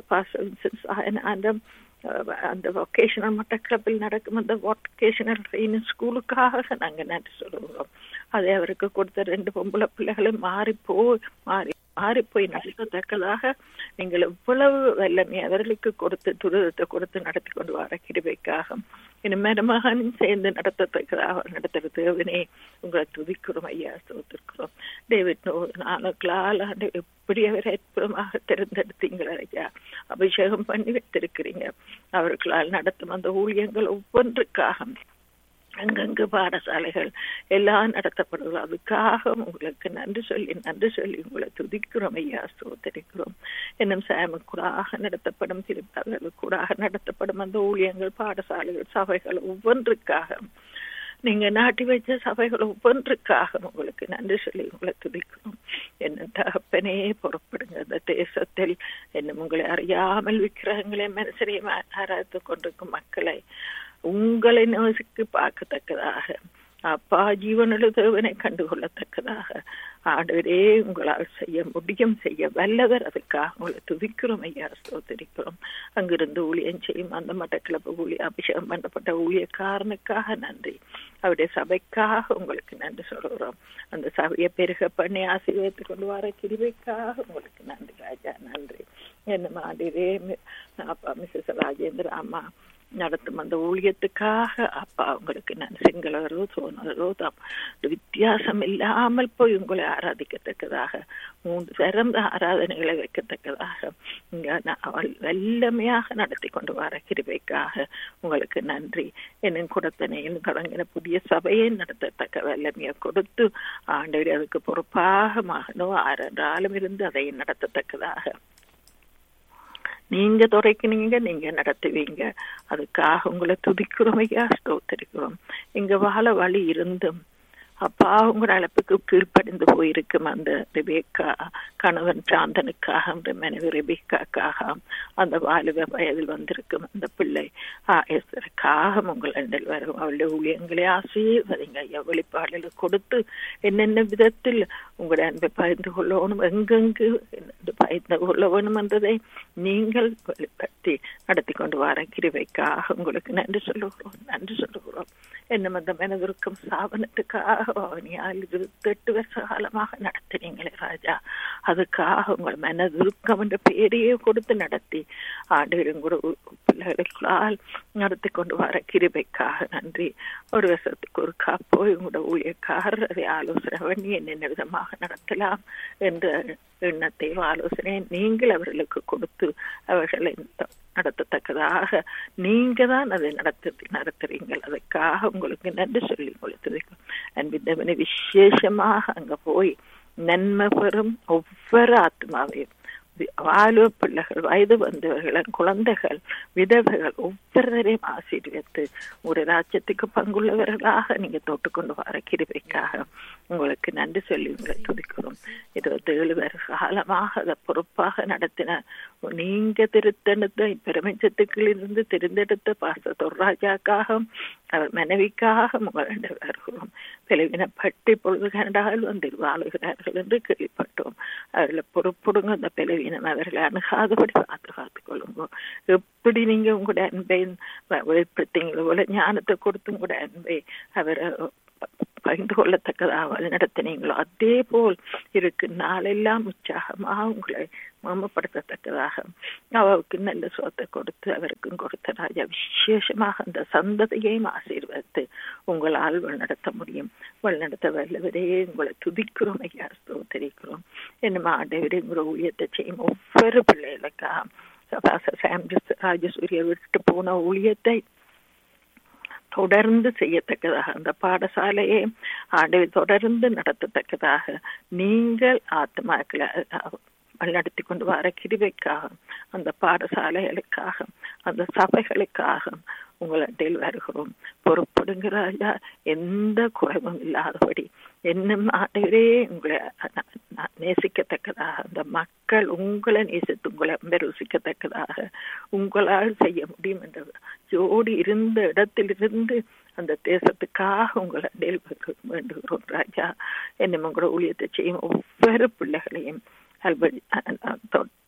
அந்த அந்த வொக்கேஷனல் மட்டக்கிளப்பில் நடக்கும் அந்த வொக்கேஷனல் ட்ரைனிங் ஸ்கூலுக்காக நாங்கள் நன்றி சொல்லுகிறோம் அதை அவருக்கு கொடுத்த ரெண்டு பொம்பளை பிள்ளைகளும் மாறி போய் மாறி மாறி போய் நடத்தத்தக்கதாக நீங்கள் எவ்வளவு வல்லமை அவர்களுக்கு கொடுத்து துரிதத்தை கொடுத்து நடத்தி கொண்டு வர கிருபைக்காக என் மருமகனும் சேர்ந்து நடத்தத்தக்கதாக நடத்துகிற தேவனே உங்களை துதிக்கிறோம் ஐயா சோத்திருக்கிறோம் டேவிட் நாளுக்களால் ஆண்டு எப்படி அவர் அற்புதமாக தேர்ந்தெடுத்தீங்கள் ஐயா அபிஷேகம் பண்ணி வைத்திருக்கிறீங்க அவர்களால் நடத்தும் அந்த ஊழியங்கள் ஒவ்வொன்றுக்காக அங்கங்கு பாடசாலைகள் எல்லாம் நடத்தப்படுவது அதுக்காக உங்களுக்கு நன்றி சொல்லி நன்றி சொல்லி உங்களை துதிக்கிறோம் ஐயா சோதரிக்கிறோம் இன்னும் சாமுக்கூடாக நடத்தப்படும் திருப்பாளர்களுக்கூடாக நடத்தப்படும் அந்த ஊழியங்கள் பாடசாலைகள் சபைகள் ஒவ்வொன்றுக்காக நீங்க நாட்டி வச்ச சபைகள் ஒவ்வொன்றுக்காக உங்களுக்கு நன்றி சொல்லி உங்களை துதிக்கிறோம் என்ன தகப்பனே பொறுப்படுங்க அந்த தேசத்தில் என்ன உங்களை அறியாமல் விக்கிரகங்களே மனுஷரையும் ஆராய்த்து கொண்டிருக்கும் மக்களை உங்களை நோசிக்கு பார்க்கத்தக்கதாக அப்பா ஜீவனுள்ள தேவனை கண்டுகொள்ளத்தக்கதாக ஆண்டவரே உங்களால் செய்ய முடியும் செய்ய வல்லவர் அதுக்காக உங்களை துதிக்கிறோம் ஐயா ஸ்தோத்திரிக்கிறோம் அங்கிருந்து ஊழியம் செய்யும் அந்த மட்டக்கிழப்பு ஊழிய அபிஷேகம் பண்ணப்பட்ட ஊழியக்காரனுக்காக நன்றி அவருடைய சபைக்காக உங்களுக்கு நன்றி சொல்கிறோம் அந்த சபையை பெருக பண்ணி ஆசீர்வதித்து கொண்டு வர கிருபைக்காக உங்களுக்கு நன்றி ராஜா நன்றி என்ன மாதிரியே அப்பா மிஸ்ஸஸ் ராஜேந்திர அம்மா நடத்தும் அந்த ஊழியத்துக்காக அப்பா உங்களுக்கு நான் சிங்களவரோ சோனரோ வித்தியாசம் இல்லாமல் போய் உங்களை ஆராதிக்கத்தக்கதாக மூன்று சிறந்த ஆராதனைகளை வைக்கத்தக்கதாக வல்லமையாக நடத்தி கொண்டு வர கிருபைக்காக உங்களுக்கு நன்றி என்னும் குடத்தனையில் தொடங்கின புதிய சபையை நடத்தத்தக்க வல்லமையை கொடுத்து ஆண்டவர் அதுக்கு பொறுப்பாக மகனோ ஆறாலும் இருந்து அதை நடத்தத்தக்கதாக நீங்க துறைக்குனீங்க நீங்க நடத்துவீங்க அதுக்காக உங்களை துதிக்கிறோம் ஐயா ஸ்தோத்தரிக்கிறோம் இங்க வாழ வழி இருந்தும் அப்பா உங்களோட அழைப்புக்கு கீழ்ப்படிந்து போயிருக்கும் அந்த ரெபேக்கா கணவன் சாந்தனுக்காக மனைவி ரெபேக்காக்காக அந்த வாலிப வயதில் வந்திருக்கும் அந்த பிள்ளை ஆயசருக்காக உங்கள் அண்டல் வரும் அவளுடைய ஊழியங்களே ஆசீர்வதிங்க ஐயா வெளிப்பாடுகளை கொடுத்து என்னென்ன விதத்தில் உங்களுடைய அன்பை பகிர்ந்து கொள்ளணும் எங்கெங்கு பகிர்ந்து கொள்ள வேணும் என்றதை நீங்கள் வெளிப்படுத்தி நடத்தி கொண்டு வர கிருவைக்காக உங்களுக்கு நன்றி சொல்லுகிறோம் நன்றி சொல்லுகிறோம் என்ன அந்த மனதிற்கும் சாபனத்துக்காக அவனியால் இருபத்தெட்டு வருஷ காலமாக நடத்தினீங்களே ராஜா அதுக்காக உங்கள் மனதுருக்கம் என்ற பெயரையே கொடுத்து நடத்தி ஆண்டு கூட பிள்ளைகளுக்களால் நடத்தி கொண்டு வர கிருபைக்காக நன்றி ஒரு வருஷத்துக்கு ஒரு போய் உங்களோட ஊழியக்காரர் அதை ஆலோசனை பண்ணி என்னென்ன விதமாக நடத்தலாம் என்ற எண்ணத்தையும் ஆலோசனை நீங்கள் அவர்களுக்கு கொடுத்து அவர்களை நடத்தத்தக்கதாக நீங்க தான் அதை நடத்தி நடத்துறீங்கள் அதுக்காக உங்களுக்கு நன்றி சொல்லி கொடுத்துருக்கோம் அன்பிந்தவனை விசேஷமாக அங்க போய் நன்மை பெறும் ஒவ்வொரு ஆத்மாவையும் வாழுவ பிள்ளைகள் வயது வந்தவர்கள் குழந்தைகள் விதவைகள் ஒவ்வொருவரையும் ஆசீர்வித்து ஒரு ராஜ்யத்துக்கு பங்குள்ளவர்களாக நீங்க தொட்டுக்கொண்டு வர கிருபைக்காக உங்களுக்கு நன்றி சொல்லி உங்களை துதிக்கிறோம் இருபத்தி ஏழு வருஷ காலமாக அதை பொறுப்பாக நடத்தின நீங்க திருத்தெடுத்த பிரபஞ்சத்துக்குள் இருந்து தெரிந்தெடுத்த பாச தொர்ராஜாக்காக அவர் மனைவிக்காக முகழ்ந்து வருகிறோம் பிளவினப்பட்டு பொழுது கண்டால் வந்து வாழுகிறார்கள் என்று கேள்விப்பட்டோம் அவர்களை பொறுப்புடுங்க அந்த பிளவினம் அவர்களை அணுகாதபடி பாதுகாத்துக் கொள்ளுங்க எப்படி நீங்க உங்களுடைய அன்பை வெளிப்படுத்தீங்களோ போல ஞானத்தை கொடுத்து உங்களுடைய அன்பை அவரை பகிர்ந்து கொள்ளத்தக்கதாக வழி நடத்தினீங்களோ அதே போல் இருக்கு நாளெல்லாம் உற்சாகமாக உங்களை மமப்படுத்தத்தக்கதாக அவருக்கு நல்ல சொத்தை கொடுத்து அவருக்கும் கொடுத்த ராஜா விசேஷமாக அந்த சந்ததியையும் ஆசீர்வதித்து உங்களால் வழிநடத்த முடியும் வழிநடத்த வல்லவரே உங்களை துதிக்கிறோம் ஐயா ஸ்தோத்தரிக்கிறோம் என்னமா ஆண்டவரே உங்களை ஊழியத்தை செய்யும் ஒவ்வொரு பிள்ளைகளுக்காக ராஜசூரிய விட்டு போன ஊழியத்தை தொடர்ந்து செய்யத்தக்கதாக அந்த பாடசாலையை ஆண்டவை தொடர்ந்து நடத்தத்தக்கதாக நீங்கள் ஆத்மாக்களை வழிநடத்தி கொண்டு வர கிருபைக்காக அந்த பாடசாலைகளுக்காக அந்த சபைகளுக்காக உங்களிடையில் வருகிறோம் பொறுப்படுங்கிற எந்த குறைவும் இல்லாதபடி என்னும் ஆண்டவரே உங்களை நேசிக்கத்தக்கதாக அந்த மக்கள் உங்களை நேசித்து உங்களை ருசிக்கத்தக்கதாக உங்களால் செய்ய முடியும் என்ற ஜோடி இருந்த இடத்திலிருந்து அந்த தேசத்துக்காக உங்களை அடையில் வேண்டுகிறோம் ராஜா என்னும் உங்களோட ஊழியத்தை செய்யும் ஒவ்வொரு பிள்ளைகளையும்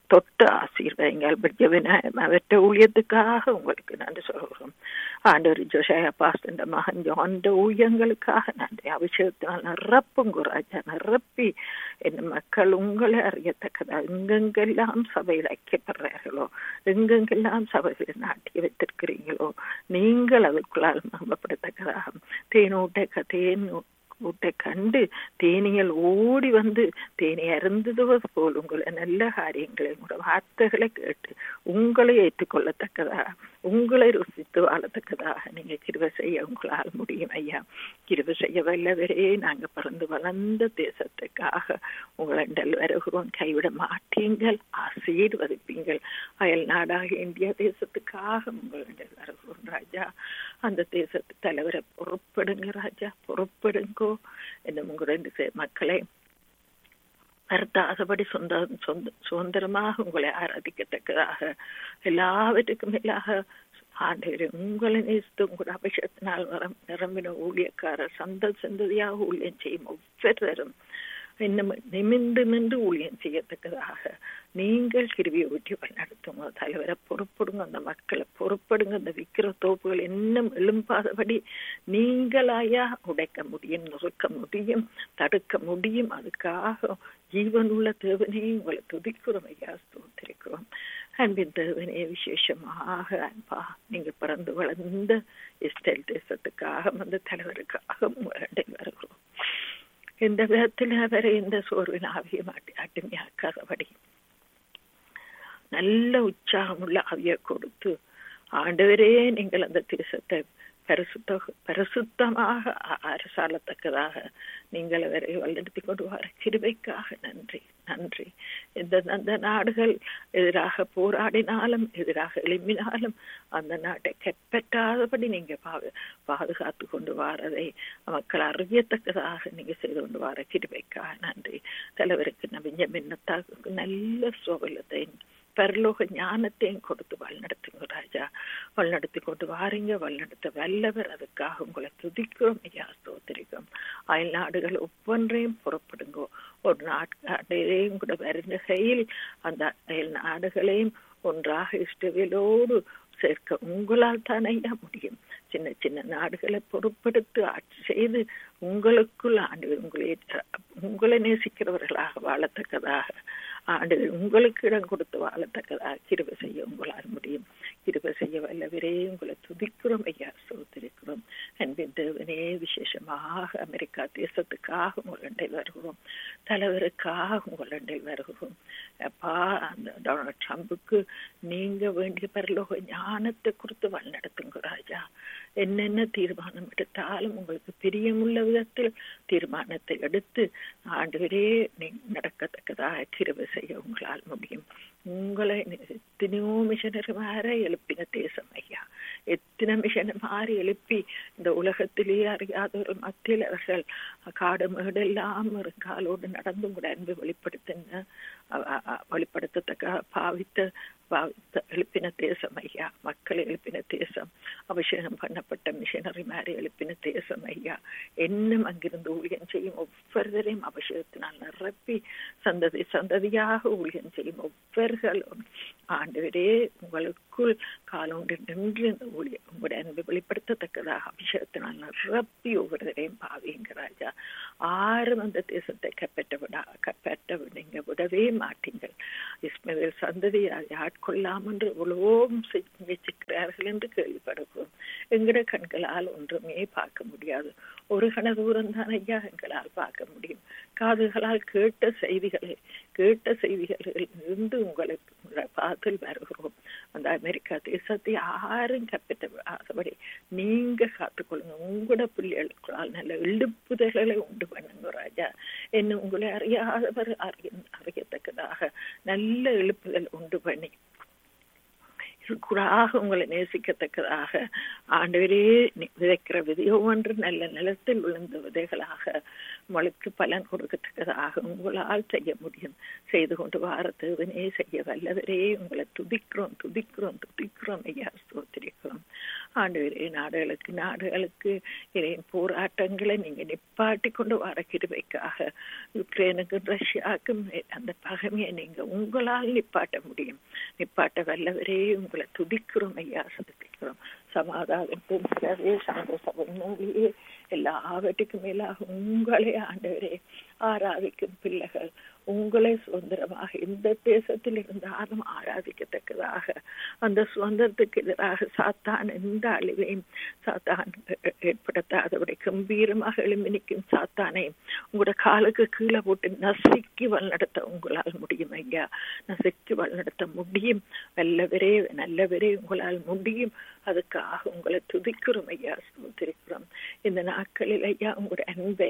தொட்டு ஆசீர்வதிங்கள் அவற்ற ஊழியத்துக்காக உங்களுக்கு நன்றி சொல்கிறோம் ஆண்டவர் ஜோஷாயா பாஸ்தண்ட மகன் ஜோண்ட ஊழியங்களுக்காக நன்றி அபிஷேகத்தினால் நிரப்புங்க ராஜா நிரப்பி என் மக்கள் உங்களை அறியத்தக்கதா எங்கெங்கெல்லாம் சபையில் ஐக்கியப்படுறார்களோ எங்கெங்கெல்லாம் சபையில் நாட்டி வைத்திருக்கிறீங்களோ நீங்கள் அதற்குள்ளால் மகமப்படுத்தக்கதாக தேனூட்ட தேன் கூட்டை கண்டு தேனியல் ஓடி வந்து தேனி அருந்துவது போல் உங்களை நல்ல காரியங்களை உங்களோட வார்த்தைகளை கேட்டு உங்களை ஏற்றுக்கொள்ளத்தக்கதா உங்களை ருசித்து வாழத்தக்கதாக நீங்க கிருவ செய்ய உங்களால் முடியும் ஐயா கிருவ செய்ய வல்லவரே நாங்க பிறந்து வளர்ந்த தேசத்துக்காக உங்களண்டல் வருகிறோம் கைவிட மாட்டீங்கள் ஆசீர்வதிப்பீங்கள் அயல் நாடாக இந்தியா தேசத்துக்காக உங்களண்டல் வருகிறோம் ராஜா அந்த தேசத்து தலைவரை பொறுப்படுங்க ராஜா பொறுப்படுங்கோ என்ன உங்களுடைய மக்களை வருத்தாதபடி சொந்த சொந்த சுதந்திரமாக உங்களை ஆராதிக்கத்தக்கதாக எல்லாவற்றுக்கும் மேலாக ஆண்டவரே உங்களை நேசித்து உங்களோட அபிஷேகத்தினால் வரம் நிரம்பின ஊழியக்காரர் சந்த சந்ததியாக ஊழியம் செய்யும் ஒவ்வொருவரும் இன்னும் நிமிந்து நின்று ஊழியம் செய்யத்தக்கதாக நீங்கள் கிருவியை ஊற்றி நடத்துங்க தலைவரை பொறுப்படுங்க அந்த மக்களை பொறுப்படுங்க அந்த விக்கிர தோப்புகள் இன்னும் எழும்பாதபடி நீங்களாயா உடைக்க முடியும் நுறுக்க முடியும் தடுக்க முடியும் அதுக்காக ஜீவனுள்ள தேவனே உங்களை துதிக்கிறோம் ஐயா ஸ்தோத்திரிக்கிறோம் அன்பின் தேவனே விசேஷமாக அன்பா நீங்க பிறந்து வளர்ந்த இஸ்ரேல் தேசத்துக்காக அந்த தலைவருக்காக உங்களை வருகிறோம் எந்த விதத்தில் அவரை இந்த சோர்வின் ஆவியம் அட்டுமையாக்காதபடி நல்ல உற்சாகமுள்ள ஆவியை கொடுத்து ஆண்டவரே நீங்கள் அந்த தேசத்தை பரிசுத்த பரிசுத்தமாக அரசாலத்தக்கதாக நீங்கள் அவரை வழிநடத்தி கொண்டு வர கிருபைக்காக நன்றி நன்றி இந்த அந்த நாடுகள் எதிராக போராடினாலும் எதிராக எழுப்பினாலும் அந்த நாட்டை கெப்பற்றாதபடி நீங்க பாது பாதுகாத்து கொண்டு வாரதை மக்கள் அறியத்தக்கதாக நீங்க செய்து கொண்டு வர கிருபைக்காக நன்றி தலைவருக்கு நவிஞ்ச மின்னத்தாக்கு நல்ல சோகலத்தை பரலோக ஞானத்தையும் கொடுத்து வழிநடத்துங்க ராஜா வழிநடத்தி கொண்டு வாரீங்க வழிநடத்த வல்லவர் அதுக்காக உங்களை துதிக்கிறோம் ஐயா ஸ்தோத்திரிக்கும் அயல் நாடுகள் ஒவ்வொன்றையும் புறப்படுங்கோ ஒரு நாட்டையும் கூட வருகையில் அந்த அயல் நாடுகளையும் ஒன்றாக இஷ்டவியலோடு சேர்க்க உங்களால் தான் ஐயா முடியும் சின்ன சின்ன நாடுகளை பொறுப்படுத்தி ஆட்சி செய்து உங்களுக்குள் ஆண்டு உங்களை உங்களை நேசிக்கிறவர்களாக வாழத்தக்கதாக ஆண்டு உங்களுக்கு இடம் கொடுத்து வாழத்தக்கதாக கிருப செய்ய உங்களால் முடியும் கிருப செய்ய வல்லவரே உங்களை துதிக்கிறோம் ஐயா சோத்திருக்கிறோம் அன்பின் தேவனே விசேஷமாக அமெரிக்கா தேசத்துக்காக உங்களண்டை வருகிறோம் தலைவருக்காக உங்களண்டை வருகிறோம் அப்பா அந்த டொனால்ட் ட்ரம்புக்கு நீங்க வேண்டிய பரலோக ஞானத்தை கொடுத்து வழிநடத்துங்க ராஜா என்னென்ன தீர்மானம் எடுத்தாலும் உங்களுக்கு பிரியமுள்ள விதத்தில் தீர்மானத்தை எடுத்து ஆண்டுவரே நீ நடக்கத்தக்கதாக கிருப செய்ய உங்களால் முடியும் உங்களை எத்தனையோ மிஷனரி மாற எழுப்பின தேசம் ஐயா எத்தனை மிஷன் மாறி எழுப்பி இந்த உலகத்திலேயே அறியாத ஒரு மத்தியில் அவர்கள் காடு மேடு எல்லாம் ஒரு காலோடு நடந்தும் கூட அன்பு வெளிப்படுத்தின வெளிப்படுத்தத்தக்க பாவித்த பாவித்த எழுப்பின தேசம் ஐயா மக்கள் எழுப்பின தேசம் அபிஷேகம் பண்ணப்பட்ட மிஷனரி மாதிரி எழுப்பின தேசம் ஐயா இன்னும் அங்கிருந்து ஊழியம் செய்யும் ஒவ்வொருவரையும் அபிஷேகத்தினால் நிரப்பி சந்ததி சந்ததியாக ஊழியம் செய்யும் ஒவ்வொருகளும் ஆண்டவரே உங்களுக்குள் காலோண்டு நின்று இந்த ஊழியம் உங்களுடைய அன்பை வெளிப்படுத்தத்தக்கதாக அபிஷேகத்தினால் நிரப்பி ஒவ்வொருவரையும் பாவிங்க ராஜா ஆறும் அந்த தேசத்தை கப்பற்ற விடா கப்பற்ற நீங்க விடவே மாட்டீங்கள் இஸ்மவேல் சந்ததியை ஆட்கொள்ளாம் என்று எவ்வளவோ முயற்சிக்கிறார்கள் என்று கேள்விப்படுகிறோம் எங்கட கண்களால் ஒன்றுமே பார்க்க முடியாது ஒரு கண தூரம் தான் ஐயா எங்களால் பார்க்க முடியும் காதுகளால் கேட்ட செய்திகளை கேட்ட செய்திகளில் இருந்து உங்களுக்கு பாதில் வருகிறோம் அந்த அமெரிக்கா தேசத்தை யாரும் கப்பிட்டபடி நீங்க காத்துக்கொள்ளுங்க உங்களோட பிள்ளைகளுக்குள்ளால் நல்ல எழுப்புதல்களை உண்டு பண்ணுங்க ராஜா என்ன உங்களை அறியாதவர் அறிய அறியத்தக்கதாக நல்ல எழுப்புதல் உண்டு பண்ணி கூடாக உங்களை நேசிக்கத்தக்கதாக ஆண்டவரே விதைக்கிற விதையோ ஒன்று நல்ல நிலத்தில் விழுந்த விதைகளாக உங்களுக்கு பலன் கொடுக்கத்தக்கதாக உங்களால் செய்ய முடியும் செய்து கொண்டு வார தேவனே செய்ய வல்லவரே உங்களை துதிக்கிறோம் துதிக்கிறோம் துதிக்கிறோம் ஐயா ஸ்தோத்திரிக்கிறோம் ஆண்டு நாடுகளுக்கு நாடுகளுக்கு இதையும் போராட்டங்களை நீங்க நிப்பாட்டி கொண்டு வர கிருபைக்காக யுக்ரைனுக்கும் ரஷ்யாவுக்கும் அந்த பகைமையை நீங்க உங்களால் நிப்பாட்ட முடியும் நிப்பாட்ட வல்லவரே உங்களை துதிக்கிறோம் ஐயா செலுத்திக்கிறோம் சமாதானத்தின் பிறவே சந்தோஷம் உண்மையிலேயே எல்லாவற்றுக்கும் மேலாக உங்களே ஆண்டவரே ஆராதிக்கும் பிள்ளைகள் உங்களை சுதந்திரமாக எந்த தேசத்தில் இருந்தாலும் ஆராதிக்கத்தக்கதாக அந்த சுதந்திரத்துக்கு எதிராக சாத்தான் எந்த அழிவையும் சாத்தான் ஏற்படுத்தாதபடி கம்பீரமாக எழும்பி நிற்கும் சாத்தானை உங்களோட காலுக்கு கீழே போட்டு நசுக்கி வழிநடத்த உங்களால் முடியும் ஐயா நசுக்கி வழிநடத்த முடியும் நல்லவரே நல்லவரே உங்களால் முடியும் அதுக்காக உங்களை துதிக்கிறோம் ஐயா சுத்திருக்கிறோம் இந்த நாட்களில் ஐயா உங்களோட அன்பை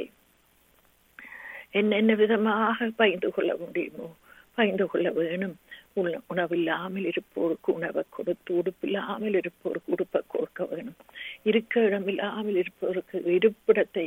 என்னென்ன விதமாக பயந்து கொள்ள முடியுமோ பயந்து கொள்ள வேணும் உணவில்லாமல் இருப்போருக்கு உணவை கொடுத்து உடுப்பில்லாமல் இருப்போருக்கு உடுப்பை கொடுக்க வேணும் இருக்க இடமில்லாமல் இருப்பவருக்கு இருப்பிடத்தை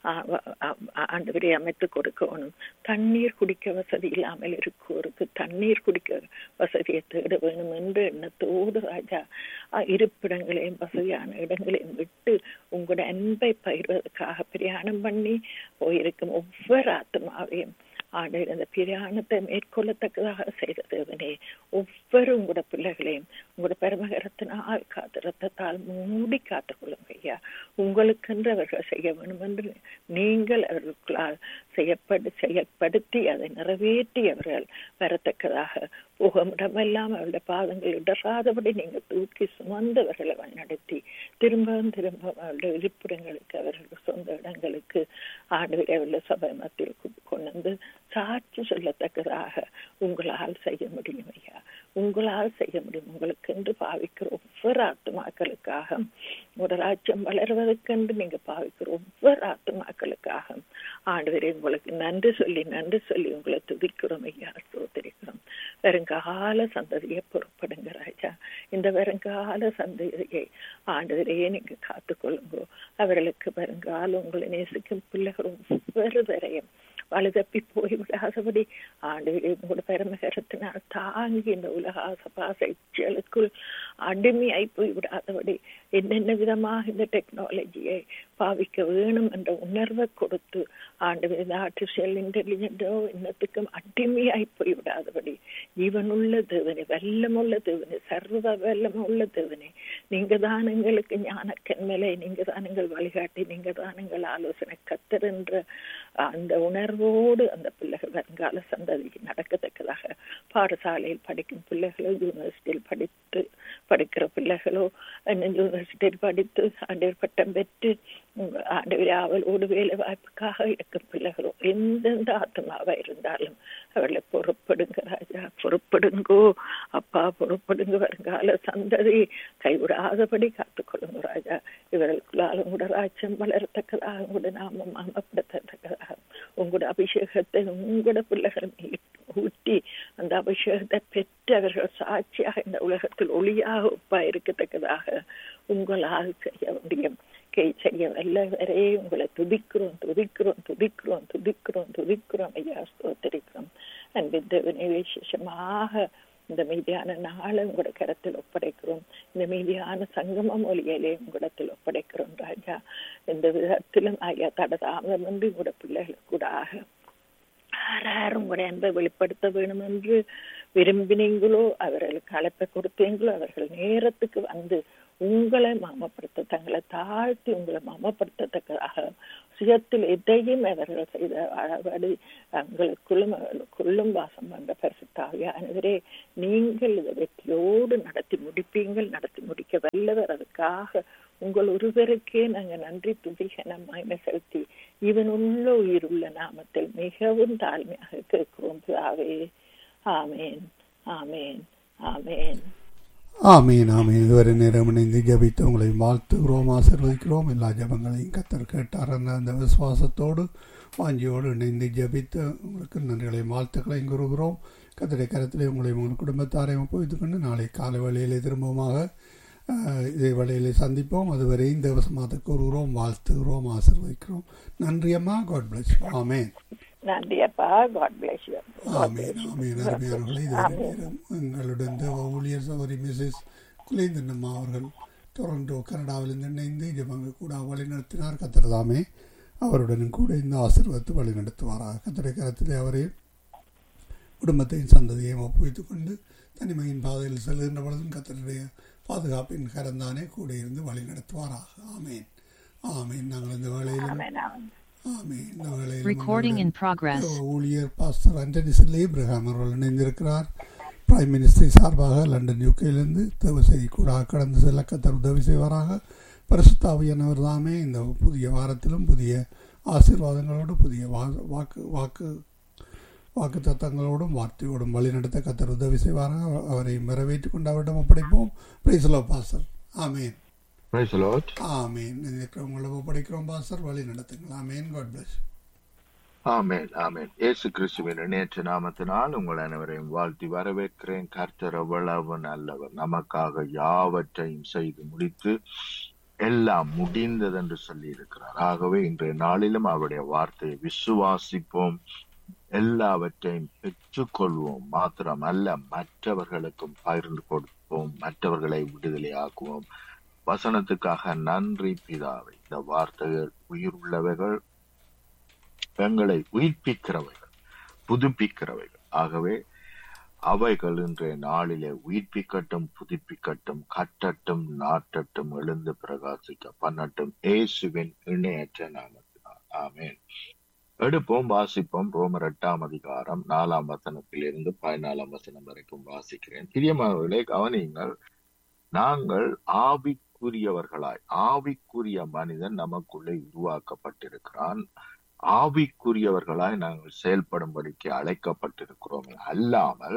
ஆண்டவரை அமைத்து கொடுக்க வேணும் தண்ணீர் குடிக்க வசதி இல்லாமல் இருப்பவருக்கு தண்ணீர் குடிக்க வசதியை தேட வேணும் என்று எண்ணத்தோடு ராஜா இருப்பிடங்களையும் வசதியான இடங்களையும் விட்டு உங்களோட அன்பை பயிர்வதற்காக பிரயாணம் பண்ணி போயிருக்கும் ஒவ்வொரு ஆத்மாவையும் ஆண்டவர் அந்த பிரயாணத்தை மேற்கொள்ளத்தக்கதாக செய்த தேவனே ஒவ்வொரு உங்களோட பிள்ளைகளையும் உங்களோட பெருமகரத்தினால் காத்து ரத்தத்தால் மூடி காத்துக்கொள்ளுங்க ஐயா உங்களுக்கென்று அவர்கள் செய்ய வேண்டும் என்று நீங்கள் அவர்களுக்களால் செய்யப்படு செயல்படுத்தி அதை நிறைவேற்றி அவர்கள் வரத்தக்கதாக புகமிடமெல்லாம் அவருடைய பாதங்கள் இடராதபடி நீங்கள் தூக்கி சுமந்தவர்களை வழிநடத்தி திரும்பவும் திரும்ப அவருடைய இருப்பிடங்களுக்கு அவர்கள் சொந்த இடங்களுக்கு ஆண்டு அவருடைய சபை மத்தியில் கொண்டு வந்து சாட்சி சொல்லத்தக்கதாக உங்களால் செய்ய முடியும் ஐயா உங்களால் செய்ய முடியும் உங்களுக்கு என்று பாவிக்கிற ஒவ்வொரு ஆத்துமாக்களுக்காக ஒரு ராஜ்யம் வளர்வதற்கென்று நீங்க பாவிக்கிற ஒவ்வொரு ஆத்துமாக்களுக்காக ஆண்டு உங்களுக்கு நன்றி சொல்லி நன்றி சொல்லி உங்களை துதிக்கிறோம் ஐயா சோதரிக்கிறோம் வருங்கால சந்ததியை பொறுப்படுங்க ராஜா இந்த வருங்கால சந்ததியை ஆண்டவரையே நீங்க காத்துக்கொள்ளுங்கோ அவர்களுக்கு வருங்காலம் உங்களை நேசிக்கும் பிள்ளைகள் ஒவ்வொருவரையும் வலுதப்பி போய்விடாதபடி ஆண்டு உங்களோட பெருமகரத்தினால் தாங்கி இந்த உலக ஆசபாச இச்சலுக்குள் அடிமையாய் போய்விடாதபடி என்னென்ன விதமாக இந்த டெக்னாலஜியை பாவிக்க வேணும் என்ற உணர்வை கொடுத்து ஆண்டு இந்த ஆர்டிபிஷியல் இன்டெலிஜென்டோ இன்னத்துக்கும் அடிமையாய் போய்விடாதபடி ஜீவனுள்ள தேவனே வெல்லமுள்ள தேவனே சர்வ வெல்லமுள்ள தேவனே நீங்க தான் எங்களுக்கு ஞான கண்மலை நீங்க தான் எங்கள் வழிகாட்டி நீங்க தான் எங்கள் ஆலோசனை கத்தர் என்ற அந்த உணர்வோடு அந்த பிள்ளைகள் வருங்கால சந்ததிக்கு நடக்கத்தக்கதாக பாடசாலையில் படிக்கும் பிள்ளைகளோ யூனிவர்சிட்டியில் படித்து படிக்கிற பிள்ளைகளோ யூனிவர்சிட்டியில் படித்து ஆண்டவர் பட்டம் பெற்று ஆண்டவர் அவளோடு வேலை வாய்ப்புக்காக இருக்கும் பிள்ளைகளோ எந்தெந்த ஆத்மாவா இருந்தாலும் அவளை பொறுப்படுங்க ராஜா பொறுப்படுங்கோ அப்பா பொறுப்படுங்க வருங்கால சந்ததி கைவிடாதபடி காத்துக்கொள்ளுங்க ராஜா இவர்களுக்குள்ளால் உங்களோட ராஜ்யம் வளரத்தக்கதாக உங்களோட நாமம் அமப்படுத்தத்தக்கதாக உங்களோட அபிஷேகத்தை உங்களோட பிள்ளைகள் ஊட்டி அந்த அபிஷேகத்தை பெற்று அவர்கள் சாட்சியாக இந்த உலகத்தில் ஒளியாக ஒப்பா இருக்கத்தக்கதாக உங்களால் செய்ய முடியும் கை செய்ய வல்லவரே உங்களை துதிக்கிறோம் துதிக்கிறோம் துதிக்கிறோம் துதிக்கிறோம் துதிக்கிறோம் ஐயா ஸ்தோத்திரிக்கிறோம் அன்பித்தவனே விசேஷமாக இந்த மீதியான நாளை உங்களோட கரத்தில் ஒப்படைக்கிறோம் இந்த மீதியான சங்கம மொழியிலே உங்களிடத்தில் ஒப்படைக்கிறோம் ராஜா எந்த விதத்திலும் ஐயா தடதாமதம் என்று உங்களோட பிள்ளைகளுக்கு கூட யார் உங்களுடைய அன்பை வெளிப்படுத்த வேணும் என்று விரும்பினீங்களோ அவர்களுக்கு அழைப்பை கொடுத்தீங்களோ அவர்கள் நேரத்துக்கு வந்து உங்களை மாமப்படுத்த தங்களை தாழ்த்தி உங்களை மாமப்படுத்தத்தக்கதாக சுயத்தில் எதையும் அவர்கள் செய்த அளவடி தங்களுக்குள்ளும் அவர்களுக்குள்ளும் வாசம் வந்த பரிசுத்தாவியானவரே நீங்கள் இதை வெற்றியோடு நடத்தி முடிப்பீங்கள் நடத்தி முடிக்க வல்லவர் அதுக்காக உங்கள் ஒருவருக்கே நாங்க நன்றி துதிகன மகிமை செலுத்தி இவன் உள்ள உயிருள்ள நாமத்தில் மிகவும் தாழ்மையாக கேட்கிறோம் பிதாவே ஆமேன் ஆமேன் ஆமேன் ஆமீன் ஆமீன் இதுவரை நேரம் இணைந்து ஜபித்து உங்களை வாழ்த்துகிறோம் ஆசிர்வதிக்கிறோம் எல்லா ஜபங்களையும் கத்தர் கேட்டார் அந்த அந்த விசுவாசத்தோடு வாஞ்சியோடு இணைந்து ஜபித்து உங்களுக்கு நன்றிகளையும் வாழ்த்துக்களையும் கூறுகிறோம் கத்தரை கரத்திலே உங்களையும் உங்கள் குடும்பத்தாரையும் போய்த்து கொண்டு நாளை காலை வழியிலே திரும்பமாக இதே வழியிலே சந்திப்போம் அதுவரை இந்த வசமாக கூறுகிறோம் வாழ்த்துகிறோம் ஆசிர்வதிக்கிறோம் நன்றி அம்மா காட் பிளஸ் ஆமேன் நன்றி அப்பா காட் பிளஸ் யூ ஆமீன் ஆமீன் அருமையானவர்களே இதுவரை நேரம் எங்களுடன் தேவ ஊழியர் சௌரி மிஸ்ஸஸ் குலேந்தன் அம்மா அவர்கள் டொரண்டோ கனடாவிலிருந்து இணைந்து ஜெபங்கள் கூட வழி நடத்தினார் கத்திரதாமே அவருடனும் கூட இந்த ஆசீர்வாதத்தை வழி நடத்துவாராக கத்திரை கரத்திலே அவரே குடும்பத்தையும் சந்ததியையும் ஒப்புவித்துக் கொண்டு தனிமையின் பாதையில் செல்கின்ற பொழுதும் கத்தருடைய பாதுகாப்பின் கரந்தானே கூட இருந்து வழி நடத்துவாராக ஆமேன் ஆமேன் நாங்கள் இந்த வேளையிலும் ஆமென் ஆமென் ஆமேன் இந்த வேளையிலும் Recording in எங்களுடன் progress. ஊழியர் பாஸ்டர் ஆண்டனி சில் இப்ரஹாம் அவர்கள் இணைந்திருக்கிறார் பிரைம் மினிஸ்டர் சார்பாக லண்டன் யூகேயிலிருந்து தேவ செய்தி கூட கடந்து செல்ல கத்தர் உதவி செய்வாராக பரிசுத்தாவியானவர் தாமே இந்த புதிய வாரத்திலும் புதிய ஆசீர்வாதங்களோடு புதிய வா- வாக்கு வாக்கு வாக்கு தத்தங்களோடும் வார்த்தையோடும் வழிநடத்த கத்தர் உதவி செய்வாராக அவரை வரவேற்றுக் கொண்டு அவரிடம் ஒப்படைப்போம் praise the Lord pastor amen Praise the Lord. Amen இருக்கிறவங்கள ஒப்படைக்கிறோம் பாஸ்டர் வழி நடத்துங்கள் ஆமேன் காட் பிளஸ் ஆமென் ஆமென் இயேசு கிறிஸ்துவின் இணையற்ற நாமத்தினால் உங்கள் அனைவரையும் வாழ்த்தி வரவேற்கிறேன் கர்த்தர் எவ்வளவு நல்லவர் நமக்காக யாவற்றையும் செய்து முடித்து எல்லாம் முடிந்தது என்று சொல்லி இருக்கிறார் ஆகவே இன்றைய நாளிலும் அவருடைய வார்த்தையை விசுவாசிப்போம் எல்லாவற்றையும் பெற்றுக்கொள்வோம் மாத்திரமல்ல மற்றவர்களுக்கும் பகிர்ந்து கொடுப்போம் மற்றவர்களை விடுதலை ஆக்குவோம் வசனத்துக்காக நன்றி பிதாவை இந்த வார்த்தைகள் உயிர் உள்ளவைகள் எங்களை உயிர்ப்பிக்கிறவைகள் புதுப்பிக்கிறவைகள் ஆகவே அவைகள் இன்றைய நாளிலே உயிர்ப்பிக்கட்டும் புதுப்பிக்கட்டும் கட்டட்டும் நாட்டட்டும் எழுந்து பிரகாசிக்க பண்ணட்டும் இயேசுவின் இணையற்ற நாமத்தினால் ஆமென் எடுப்போம் வாசிப்போம் ரோமர் எட்டாம் அதிகாரம் நாலாம் வசனத்திலிருந்து பதினாலாம் வசனம் வரைக்கும் வாசிக்கிறேன் பிரியமானவர்களே கவனியுங்கள் நாங்கள் ஆவிக்குரியவர்களாய் ஆவிக்குரிய மனிதன் நமக்குள்ளே உருவாக்கப்பட்டிருக்கிறான் ஆவிக்குரியவர்களாய் நாங்கள் செயல்படும்படிக்கு அழைக்கப்பட்டிருக்கிறோம் அல்லாமல்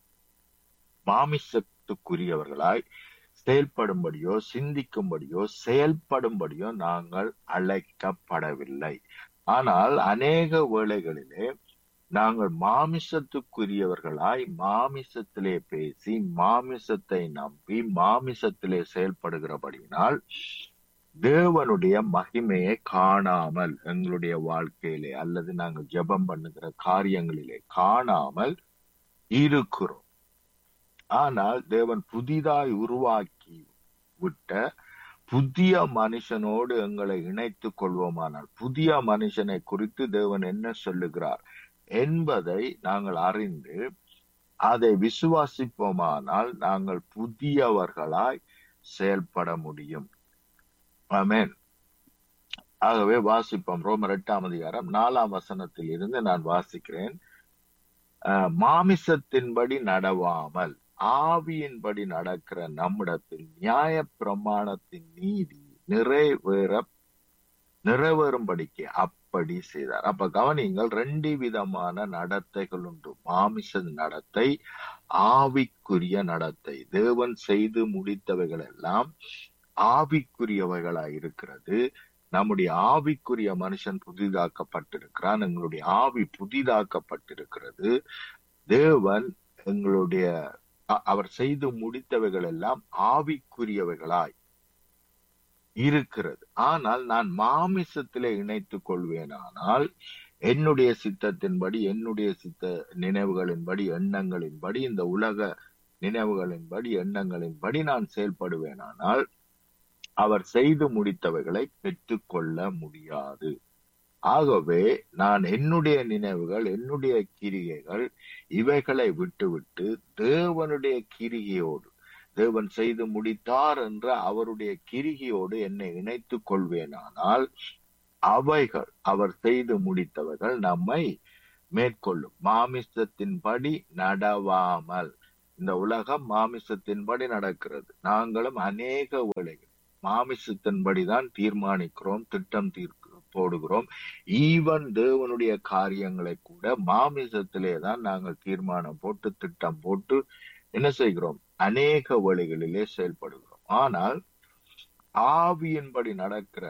மாமிசத்துக்குரியவர்களாய் செயல்படும்படியோ சிந்திக்கும்படியோ செயல்படும்படியோ நாங்கள் அழைக்கப்படவில்லை ஆனால் அநேக வேளைகளிலே நாங்கள் மாமிசத்துக்குரியவர்களாய் மாமிசத்திலே பேசி மாமிசத்தை நம்பி மாமிசத்திலே செயல்படுகிறபடியினால் தேவனுடைய மகிமையை காணாமல் எங்களுடைய வாழ்க்கையிலே அல்லது நாங்கள் ஜெபம் பண்ணுகிற காரியங்களிலே காணாமல் இருக்கிறோம் ஆனால் தேவன் புதிதாய் உருவாக்கி விட்ட புதிய மனுஷனோடு எங்களை இணைத்துக் கொள்வோமானால் புதிய மனுஷனை குறித்து தேவன் என்ன சொல்லுகிறார் என்பதை நாங்கள் அறிந்து அதை விசுவாசிப்போமானால் நாங்கள் புதியவர்களாய் செயல்பட முடியும் ஆமென் ஆகவே வாசிப்போம் ரோமர் எட்டாம் அதிகாரம் நாலாம் வசனத்தில் இருந்து நான் வாசிக்கிறேன் அஹ், மாமிசத்தின்படி நடவாமல் ஆவியின்படி நடக்கிற நம்மிடத்தில் நியாய பிரமாணத்தின் நீதி நிறைவேற நிறைவேறும்படிக்கு அப்படி செய்தார் அப்ப கவனிங்கள் ரெண்டு விதமான நடத்தைகள் உண்டு மாமிச நடத்தை ஆவிக்குரிய நடத்தை தேவன் செய்து முடித்தவைகள் எல்லாம் ஆவிக்குரியவைகளாய் இருக்கிறது நம்முடைய ஆவிக்குரிய மனுஷன் புதிதாக்கப்பட்டிருக்கிறான் எங்களுடைய ஆவி புதிதாக்கப்பட்டிருக்கிறது தேவன் எங்களுடைய அ- அவர் செய்து முடித்தவைகள் எல்லாம் ஆவிக்குரியவைகளாய் இருக்கிறது ஆனால் நான் மாமிசத்திலே இணைத்துக் கொள்வேனானால் என்னுடைய சித்தத்தின்படி என்னுடைய சித்த நினைவுகளின்படி எண்ணங்களின்படி இந்த உலக நினைவுகளின்படி எண்ணங்களின்படி நான் செயல்படுவேனானால் அவர் செய்து முடித்தவைகளை பெற்றுக்கொள்ள முடியாது ஆகவே நான் என்னுடைய நினைவுகள் என்னுடைய கிரிகைகள் இவைகளை விட்டுவிட்டு தேவனுடைய கிரிகையோடு தேவன் செய்து முடித்தார் என்ற அவருடைய கிரிகையோடு என்னை இணைத்துக் கொள்வேனானால் அவைகள் அவர் செய்து முடித்தவைகள் நம்மை மேற்கொள்ளும் மாமிசத்தின்படி நடவாமல் இந்த உலகம் மாமிசத்தின்படி நடக்கிறது நாங்களும் அநேக வேளைகள் மாமிசத்தின்படிதான் தீர்மானிக்கிறோம் திட்டம் தீர்க்க போடுகிறோம் ஈவன் தேவனுடைய காரியங்களை கூட மாமிசத்திலே தான் நாங்கள் தீர்மானம் போட்டு திட்டம் போட்டு என்ன செய்கிறோம் அநேக வழிகளிலே செயல்படுகிறோம் ஆனால் ஆவியின்படி நடக்கிற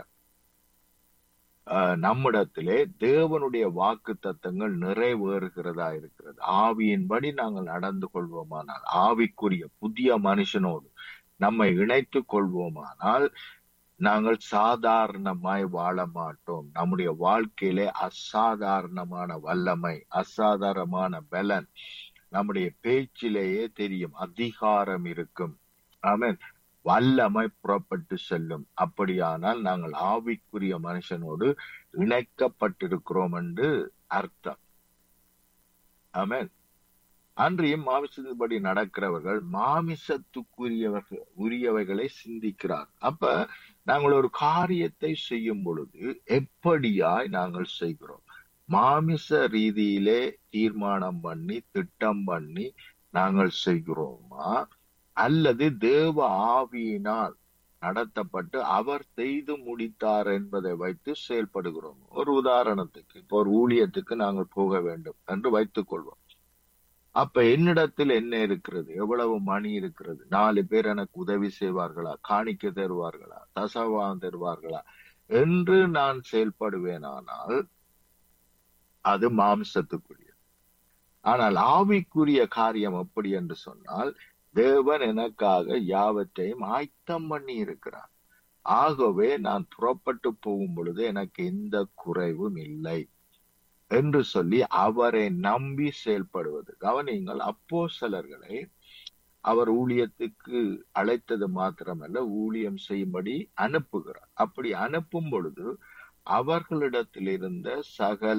அஹ், நம்மிடத்திலே தேவனுடைய வாக்கு தத்தங்கள் நிறைவேறுகிறதா இருக்கிறது ஆவியின்படி நாங்கள் நடந்து கொள்வோமானால் ஆவிக்குரிய புதிய மனுஷனோடு நம்மை இணைத்துக் கொள்வோமானால் நாங்கள் சாதாரணமாய் வாழ மாட்டோம் நம்முடைய வாழ்க்கையிலே அசாதாரணமான வல்லமை அசாதாரணமான பலன் நம்முடைய பேச்சிலேயே தெரியும் அதிகாரம் இருக்கும் ஆமென் வல்லமை புறப்பட்டு செல்லும் அப்படியானால் நாங்கள் ஆவிக்குரிய மனுஷனோடு இணைக்கப்பட்டிருக்கிறோம் என்று அர்த்தம் ஆமென் அன்றியும் மாமிசத்தின்படி நடக்கிறவர்கள் மாமிசத்துக்குரியவர்கள் உரியவைகளை சிந்திக்கிறார் அப்ப நாங்கள் ஒரு காரியத்தை செய்யும் பொழுது எப்படியாய் நாங்கள் செய்கிறோம் மாமிச ரீதியிலே தீர்மானம் பண்ணி திட்டம் பண்ணி நாங்கள் செய்கிறோமா அல்லது தேவ ஆவியினால் நடத்தப்பட்டு அவர் செய்து முடித்தார் என்பதை வைத்து செயல்படுகிறோம் ஒரு உதாரணத்துக்கு இப்போ ஒரு ஊழியத்துக்கு நாங்கள் போக வேண்டும் என்று வைத்துக் கொள்வோம் அப்ப என்னிடத்தில் என்ன இருக்கிறது எவ்வளவு மணி இருக்கிறது நாலு பேர் எனக்கு உதவி செய்வார்களா காணிக்க தருவார்களா தசவான் தருவார்களா என்று நான் செயல்படுவேனானால் அது மாம்சத்துக்குரியது ஆனால் ஆவிக்குரிய காரியம் எப்படி என்று சொன்னால் தேவன் எனக்காக யாவற்றையும் ஆயத்தம் பண்ணி இருக்கிறார் ஆகவே நான் புறப்பட்டு போகும் பொழுது எனக்கு எந்த குறைவும் இல்லை என்று சொல்லி அவரை நம்பி செயல்படுவது கவனியுங்கள் அப்போ சிலர்களை அவர் ஊழியத்துக்கு அழைத்தது மாத்திரமல்ல ஊழியம் செய்யும்படி அனுப்புகிறார் அப்படி அனுப்பும் பொழுது அவர்களிடத்தில் இருந்த சகல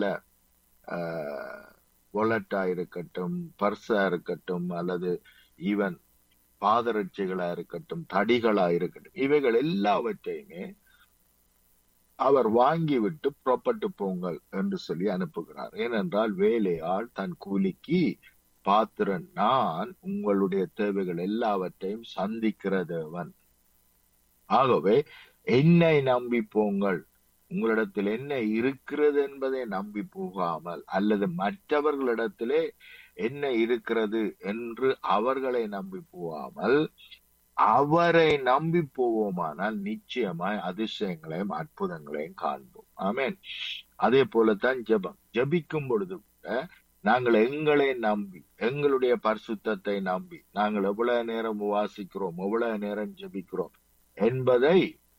ஒலட்டா இருக்கட்டும் பர்ஸா இருக்கட்டும் அல்லது ஈவன் பாதரட்சைகளா இருக்கட்டும் தடிகளா இருக்கட்டும் இவைகள் எல்லாவற்றையுமே அவர் வாங்கிவிட்டு புறப்பட்டு போங்கள் என்று சொல்லி அனுப்புகிறார் ஏனென்றால் வேலையால் தன் கூலிக்கு பாத்திரன் நான் உங்களுடைய தேவைகள் எல்லாவற்றையும் சந்திக்கிற தேவன் ஆகவே என்னை நம்பி போங்கள் உங்களிடத்தில் என்ன இருக்கிறது என்பதை நம்பி போகாமல் அல்லது மற்றவர்களிடத்திலே என்ன இருக்கிறது என்று அவர்களை நம்பி போகாமல் அவரை நம்பி போவோமானால் நிச்சயமாய் அதிசயங்களையும் அற்புதங்களையும் காண்போம் ஆமேன் அதே போலத்தான் ஜெபம் ஜபிக்கும் பொழுது கூட நாங்கள் எங்களை நம்பி எங்களுடைய பரிசுத்தத்தை நம்பி நாங்கள் எவ்வளவு நேரம் வாசிக்கிறோம் எவ்வளவு நேரம் ஜபிக்கிறோம் என்பதை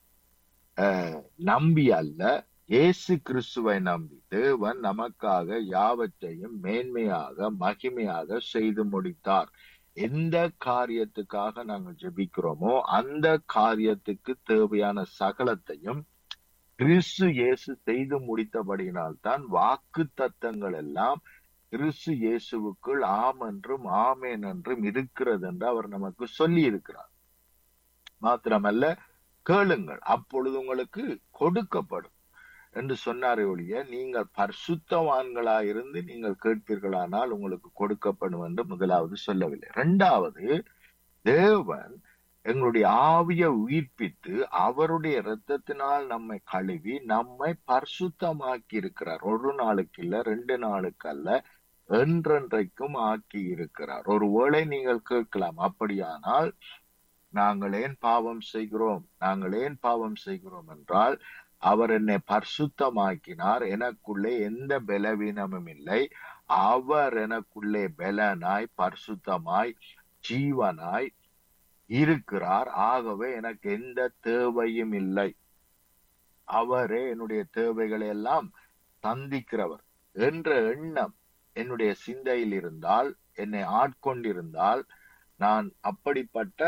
நம்பி அல்ல இயேசு கிறிஸ்துவை நம்பி தேவன் நமக்காக யாவற்றையும் மேன்மையாக மகிமையாக செய்து முடித்தார் எந்த காரியத்துக்காக நாங்கள் ஜெபிக்கிறோமோ அந்த காரியத்துக்கு தேவையான சகலத்தையும் கிறிஸ்து இயேசு செய்து முடித்தபடியினால் தான் வாக்கு தத்தங்கள் எல்லாம் கிறிஸ்து இயேசுவுக்குள் ஆம் என்றும் ஆமேன் என்றும் இருக்கிறது என்று அவர் நமக்கு சொல்லி இருக்கிறார் மாத்திரமல்ல கேளுங்கள் அப்பொழுது உங்களுக்கு கொடுக்கப்படும் என்று சொன்னாரே ஒழிய நீங்கள் பரிசுத்தவான்களா இருந்து நீங்கள் கேட்பீர்களானால் உங்களுக்கு கொடுக்கப்படும் என்று முதலாவது சொல்லவில்லை இரண்டாவது தேவன் எங்களுடைய ஆவியை உயிர்ப்பித்து அவருடைய இரத்தத்தினால் நம்மை கழுவி நம்மை பரிசுத்தமாக்கி இருக்கிறார் ஒரு நாளுக்கு இல்ல ரெண்டு நாளுக்கு அல்ல என்றென்றைக்கும் ஆக்கி இருக்கிறார் ஒருவேளை நீங்கள் கேட்கலாம் அப்படியானால் நாங்கள் ஏன் பாவம் செய்கிறோம் நாங்கள் ஏன் பாவம் செய்கிறோம் என்றால் அவர் என்னை பரிசுத்தமாக்கினார் எனக்குள்ளே எந்த பலவீனமும் இல்லை அவர் எனக்குள்ளே பலனாய் பரிசுத்தமாய் ஜீவனாய் இருக்கிறார் ஆகவே எனக்கு எந்த தேவையும் இல்லை அவரே என்னுடைய தேவைகளை எல்லாம் சந்திக்கிறவர் என்ற எண்ணம் என்னுடைய சிந்தையில் இருந்தால் என்னை ஆட்கொண்டிருந்தால் நான் அப்படிப்பட்ட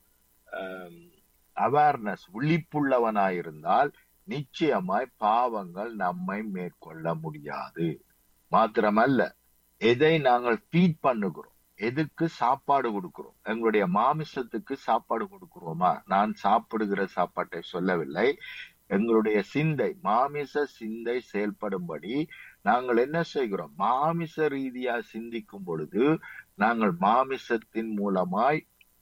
அவேர்னஸ் விழிப்புள்ளவனாயிருந்தால் நிச்சயமாய் பாவங்கள் நம்மை மேற்கொள்ள முடியாது மாத்திரமல்ல எதை நாங்கள் ஃபீட் பண்ணுகிறோம் எதுக்கு சாப்பாடு கொடுக்கிறோம் எங்களுடைய மாமிசத்துக்கு சாப்பாடு கொடுக்கிறோமா நான் சாப்பிடுகிற சாப்பாட்டை சொல்லவில்லை எங்களுடைய சிந்தை மாமிச சிந்தை செயல்படும்படி நாங்கள் என்ன செய்கிறோம் மாமிச ரீதியா சிந்திக்கும் பொழுது நாங்கள் மாமிசத்தின் மூலமாய்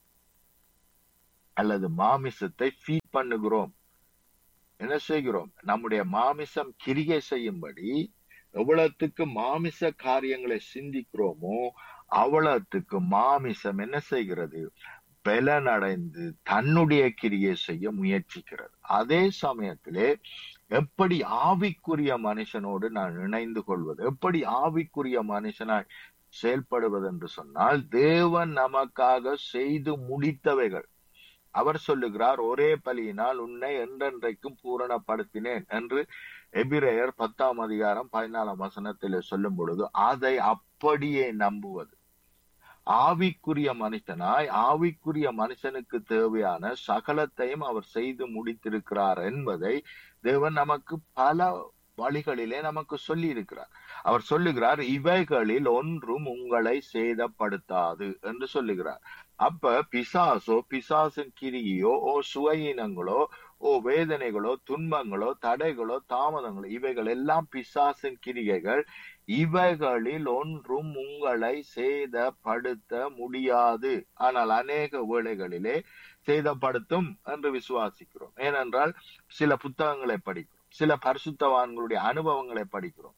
அல்லது மாமிசத்தை ஃபீட் பண்ணுகிறோம் என்ன செய்கிறோம் நம்முடைய மாமிசம் கிரிகை செய்யும்படி எவ்வளவுக்கு மாமிச காரியங்களை சிந்திக்கிறோமோ அவ்வளவுக்கு மாமிசம் என்ன செய்கிறது பலனடைந்து தன்னுடைய கிரியை செய்ய முயற்சிக்கிறது அதே சமயத்திலே எப்படி ஆவிக்குரிய மனுஷனோடு நான் இணைந்து கொள்வது எப்படி ஆவிக்குரிய மனுஷனாய் செயல்படுவது என்று சொன்னால் தேவன் நமக்காக செய்து முடித்தவைகள் அவர் சொல்லுகிறார் ஒரே பலியினால் உன்னை என்றென்றைக்கும் பூரணப்படுத்தினேன் என்று எபிரேயர் பத்தாம் அதிகாரம் பதினாலாம் வசனத்தில் சொல்லும் பொழுது அதை அப்படியே நம்புவது ஆவிக்குரிய மனுஷனாய் ஆவிக்குரிய மனுஷனுக்கு தேவையான சகலத்தையும் அவர் செய்து முடித்திருக்கிறார் என்பதை தேவன் நமக்கு பல வழிகளிலே நமக்கு சொல்லி இருக்கிறார் அவர் சொல்லுகிறார் இவைகளில் ஒன்றும் உங்களை சேதப்படுத்தாது என்று சொல்லுகிறார் அப்ப பிசாசோ பிசாசின் கிரிகையோ ஓ சுவையினங்களோ ஓ வேதனைகளோ துன்பங்களோ தடைகளோ தாமதங்களோ இவைகள் எல்லாம் பிசாசின் கிரிகைகள் இவைகளில் ஒன்றும் உங்களை சேதப்படுத்த முடியாது ஆனால் அநேக வேளைகளிலே சேதப்படுத்தும் என்று விசுவாசிக்கிறோம் ஏனென்றால் சில புத்தகங்களை படிக்கிறோம் சில பரிசுத்தவான்களுடைய அனுபவங்களை படிக்கிறோம்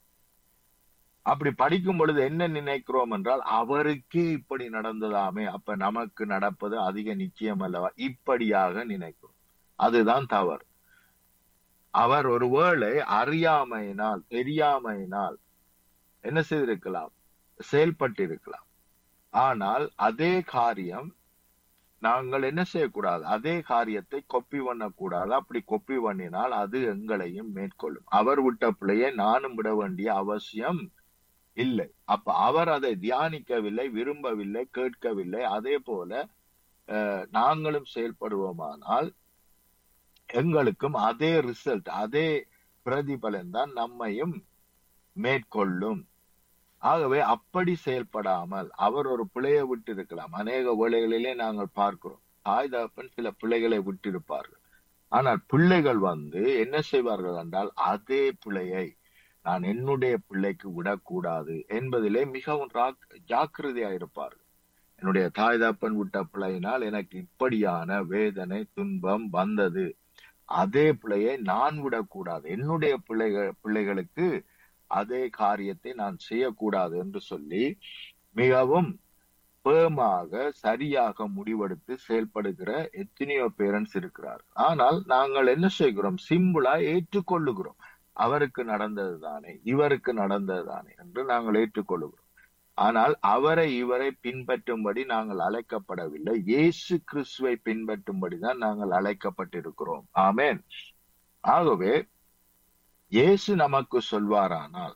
அப்படி படிக்கும் பொழுது என்ன நினைக்கிறோம் என்றால் அவருக்கே இப்படி நடந்ததாமே அப்ப நமக்கு நடப்பது அதிக நிச்சயம் அல்லவா இப்படியாக நினைக்கிறோம் அதுதான் தவறு அவர் ஒருவேளை அறியாமையினால் தெரியாமையினால் என்ன செய்திருக்கலாம் செயல்பட்டிருக்கலாம் ஆனால் அதே காரியம் நாங்கள் என்ன செய்யக்கூடாது அதே காரியத்தை கொப்பி பண்ணக்கூடாது அப்படி கொப்பி பண்ணினால் அது எங்களையும் மேற்கொள்ளும் அவர் விட்ட பிள்ளையை நானும் விட வேண்டிய அவசியம் இல்லை அப்ப அவர் அதை தியானிக்கவில்லை விரும்பவில்லை கேட்கவில்லை அதே போல அஹ், நாங்களும் செயல்படுவோமானால் எங்களுக்கும் அதே ரிசல்ட் அதே பிரதிபலன் தான் நம்மையும் மேற்கொள்ளும் ஆகவே அப்படி செயல்படாமல் அவர் ஒரு பிழையை விட்டு இருக்கலாம் அநேக வேளைகளிலே நாங்கள் பார்க்கிறோம் தாய் தகப்பன் சில பிள்ளைகளை விட்டிருப்பார்கள் ஆனால் பிள்ளைகள் வந்து என்ன செய்வார்கள் என்றால் அதே பிழையை நான் என்னுடைய பிள்ளைக்கு விடக்கூடாது என்பதிலே மிகவும் ராக்- ஜாக்கிரதையா இருப்பார்கள் என்னுடைய தாய் தகப்பன் விட்ட பிழையினால் எனக்கு இப்படியான வேதனை துன்பம் வந்தது அதே பிள்ளையை நான் விடக்கூடாது என்னுடைய பிள்ளைகள் பிள்ளைகளுக்கு அதே காரியத்தை நான் செய்யக்கூடாது என்று சொல்லி மிகவும் பேமாக சரியாக முடிவெடுத்து செயல்படுகிற எத்தனையோ பேரண்ட்ஸ் இருக்கிறார் ஆனால் நாங்கள் என்ன செய்கிறோம் சிம்பிளா ஏற்றுக்கொள்ளுகிறோம் அவருக்கு நடந்தது தானே இவருக்கு நடந்தது தானே என்று நாங்கள் ஏற்றுக்கொள்ளுகிறோம் ஆனால் அவரை இவரை பின்பற்றும்படி நாங்கள் அழைக்கப்படவில்லை இயேசு கிறிஸ்துவை பின்பற்றும்படி தான் நாங்கள் அழைக்கப்பட்டிருக்கிறோம் ஆமென் ஆகவே இயேசு நமக்கு சொல்வாரானால்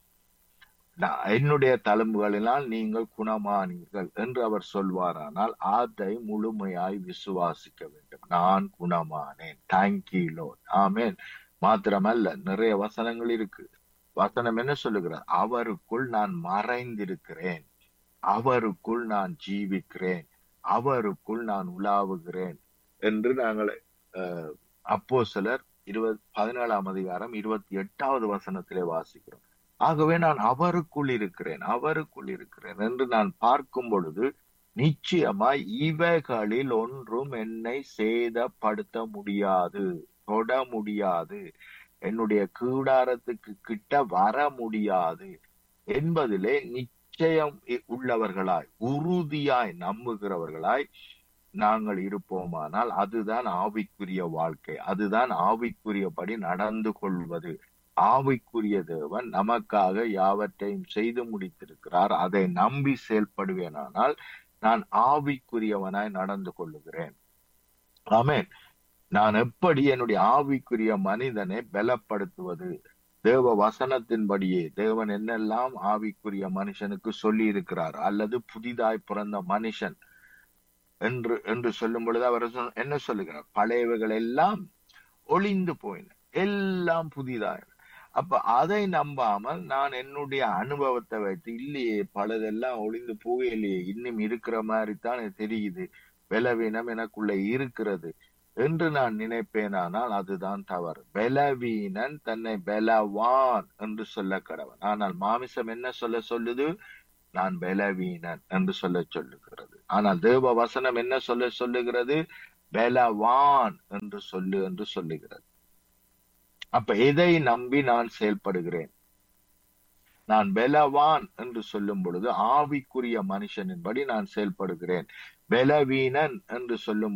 "நான் என்னுடைய தழும்புகளினால் நீங்கள் குணமானீர்கள் என்று அவர் சொல்வாரானால் அதை முழுமையாய் விசுவாசிக்க வேண்டும் நான் குணமானேன் தேங்க்யூ லோட் ஆமென் மாத்திரமல்ல நிறைய வசனங்கள் இருக்கு வசனம் என்ன சொல்லுகிறார் அவருக்குள் நான் மறைந்திருக்கிறேன் அவருக்குள் நான் ஜீவிக்கிறேன் அவருக்குள் நான் உலாவுகிறேன் என்று நாங்கள் அப்போ சிலர் இருபது பதினேழாம் அதிகாரம் இருபத்தி எட்டாவது வசனத்திலே வாசிக்கிறோம் ஆகவே நான் அவருக்குள் இருக்கிறேன் அவருக்குள் இருக்கிறேன் என்று நான் பார்க்கும் பொழுது நிச்சயமாய் இவைகளில் ஒன்றும் என்னை சேதப்படுத்த முடியாது தொட முடியாது என்னுடைய கூடாரத்துக்கு கிட்ட வர முடியாது என்பதிலே நிச்சயம் இ- உள்ளவர்களாய் உறுதியாய் நம்புகிறவர்களாய் நாங்கள் இருப்போமானால் அதுதான் ஆவிக்குரிய வாழ்க்கை அதுதான் ஆவிக்குரியபடி நடந்து கொள்வது ஆவிக்குரிய தேவன் நமக்காக யாவற்றையும் செய்து முடித்திருக்கிறார் அதை நம்பி செயல்படுவேனானால் நான் ஆவிக்குரியவனாய் நடந்து கொள்ளுகிறேன் ஆமென் நான் எப்படி என்னுடைய ஆவிக்குரிய மனிதனை பலப்படுத்துவது தேவ வசனத்தின்படியே தேவன் என்னெல்லாம் ஆவிக்குரிய மனுஷனுக்கு சொல்லி இருக்கிறார் அல்லது புதிதாய் பிறந்த மனுஷன் என்று என்று சொல்லும் பொழுது அவர் சொ- என்ன சொல்லுகிறார் பழையவைகள் எல்லாம் ஒளிந்து போயின எல்லாம் புதிதாய் அப்ப அதை நம்பாமல் நான் என்னுடைய அனுபவத்தை வைத்து இல்லையே பலதெல்லாம் ஒளிந்து போகலையே இன்னும் இருக்கிற மாதிரி தான் தெரியுது பலவீனம் எனக்குள்ள இருக்கிறது என்று நான் நினைப்பேனானால் அதுதான் தவறு பலவீனன் தன்னை பலவான் என்று சொல்ல கடவன் ஆனால் மாமிசம் என்ன சொல்ல சொல்லுது நான் பலவீனன் என்று சொல்ல சொல்லுகிறது ஆனால் தேவ வசனம் என்ன சொல்ல சொல்லுகிறது பலவான் என்று சொல்லு என்று சொல்லுகிறது அப்ப எதை நம்பி நான் செயல்படுகிறேன் நான் பலவான் என்று சொல்லும் பொழுது ஆவிக்குரிய மனுஷனின்படி நான் செயல்படுகிறேன் பலவீனன் என்று சொல்லும்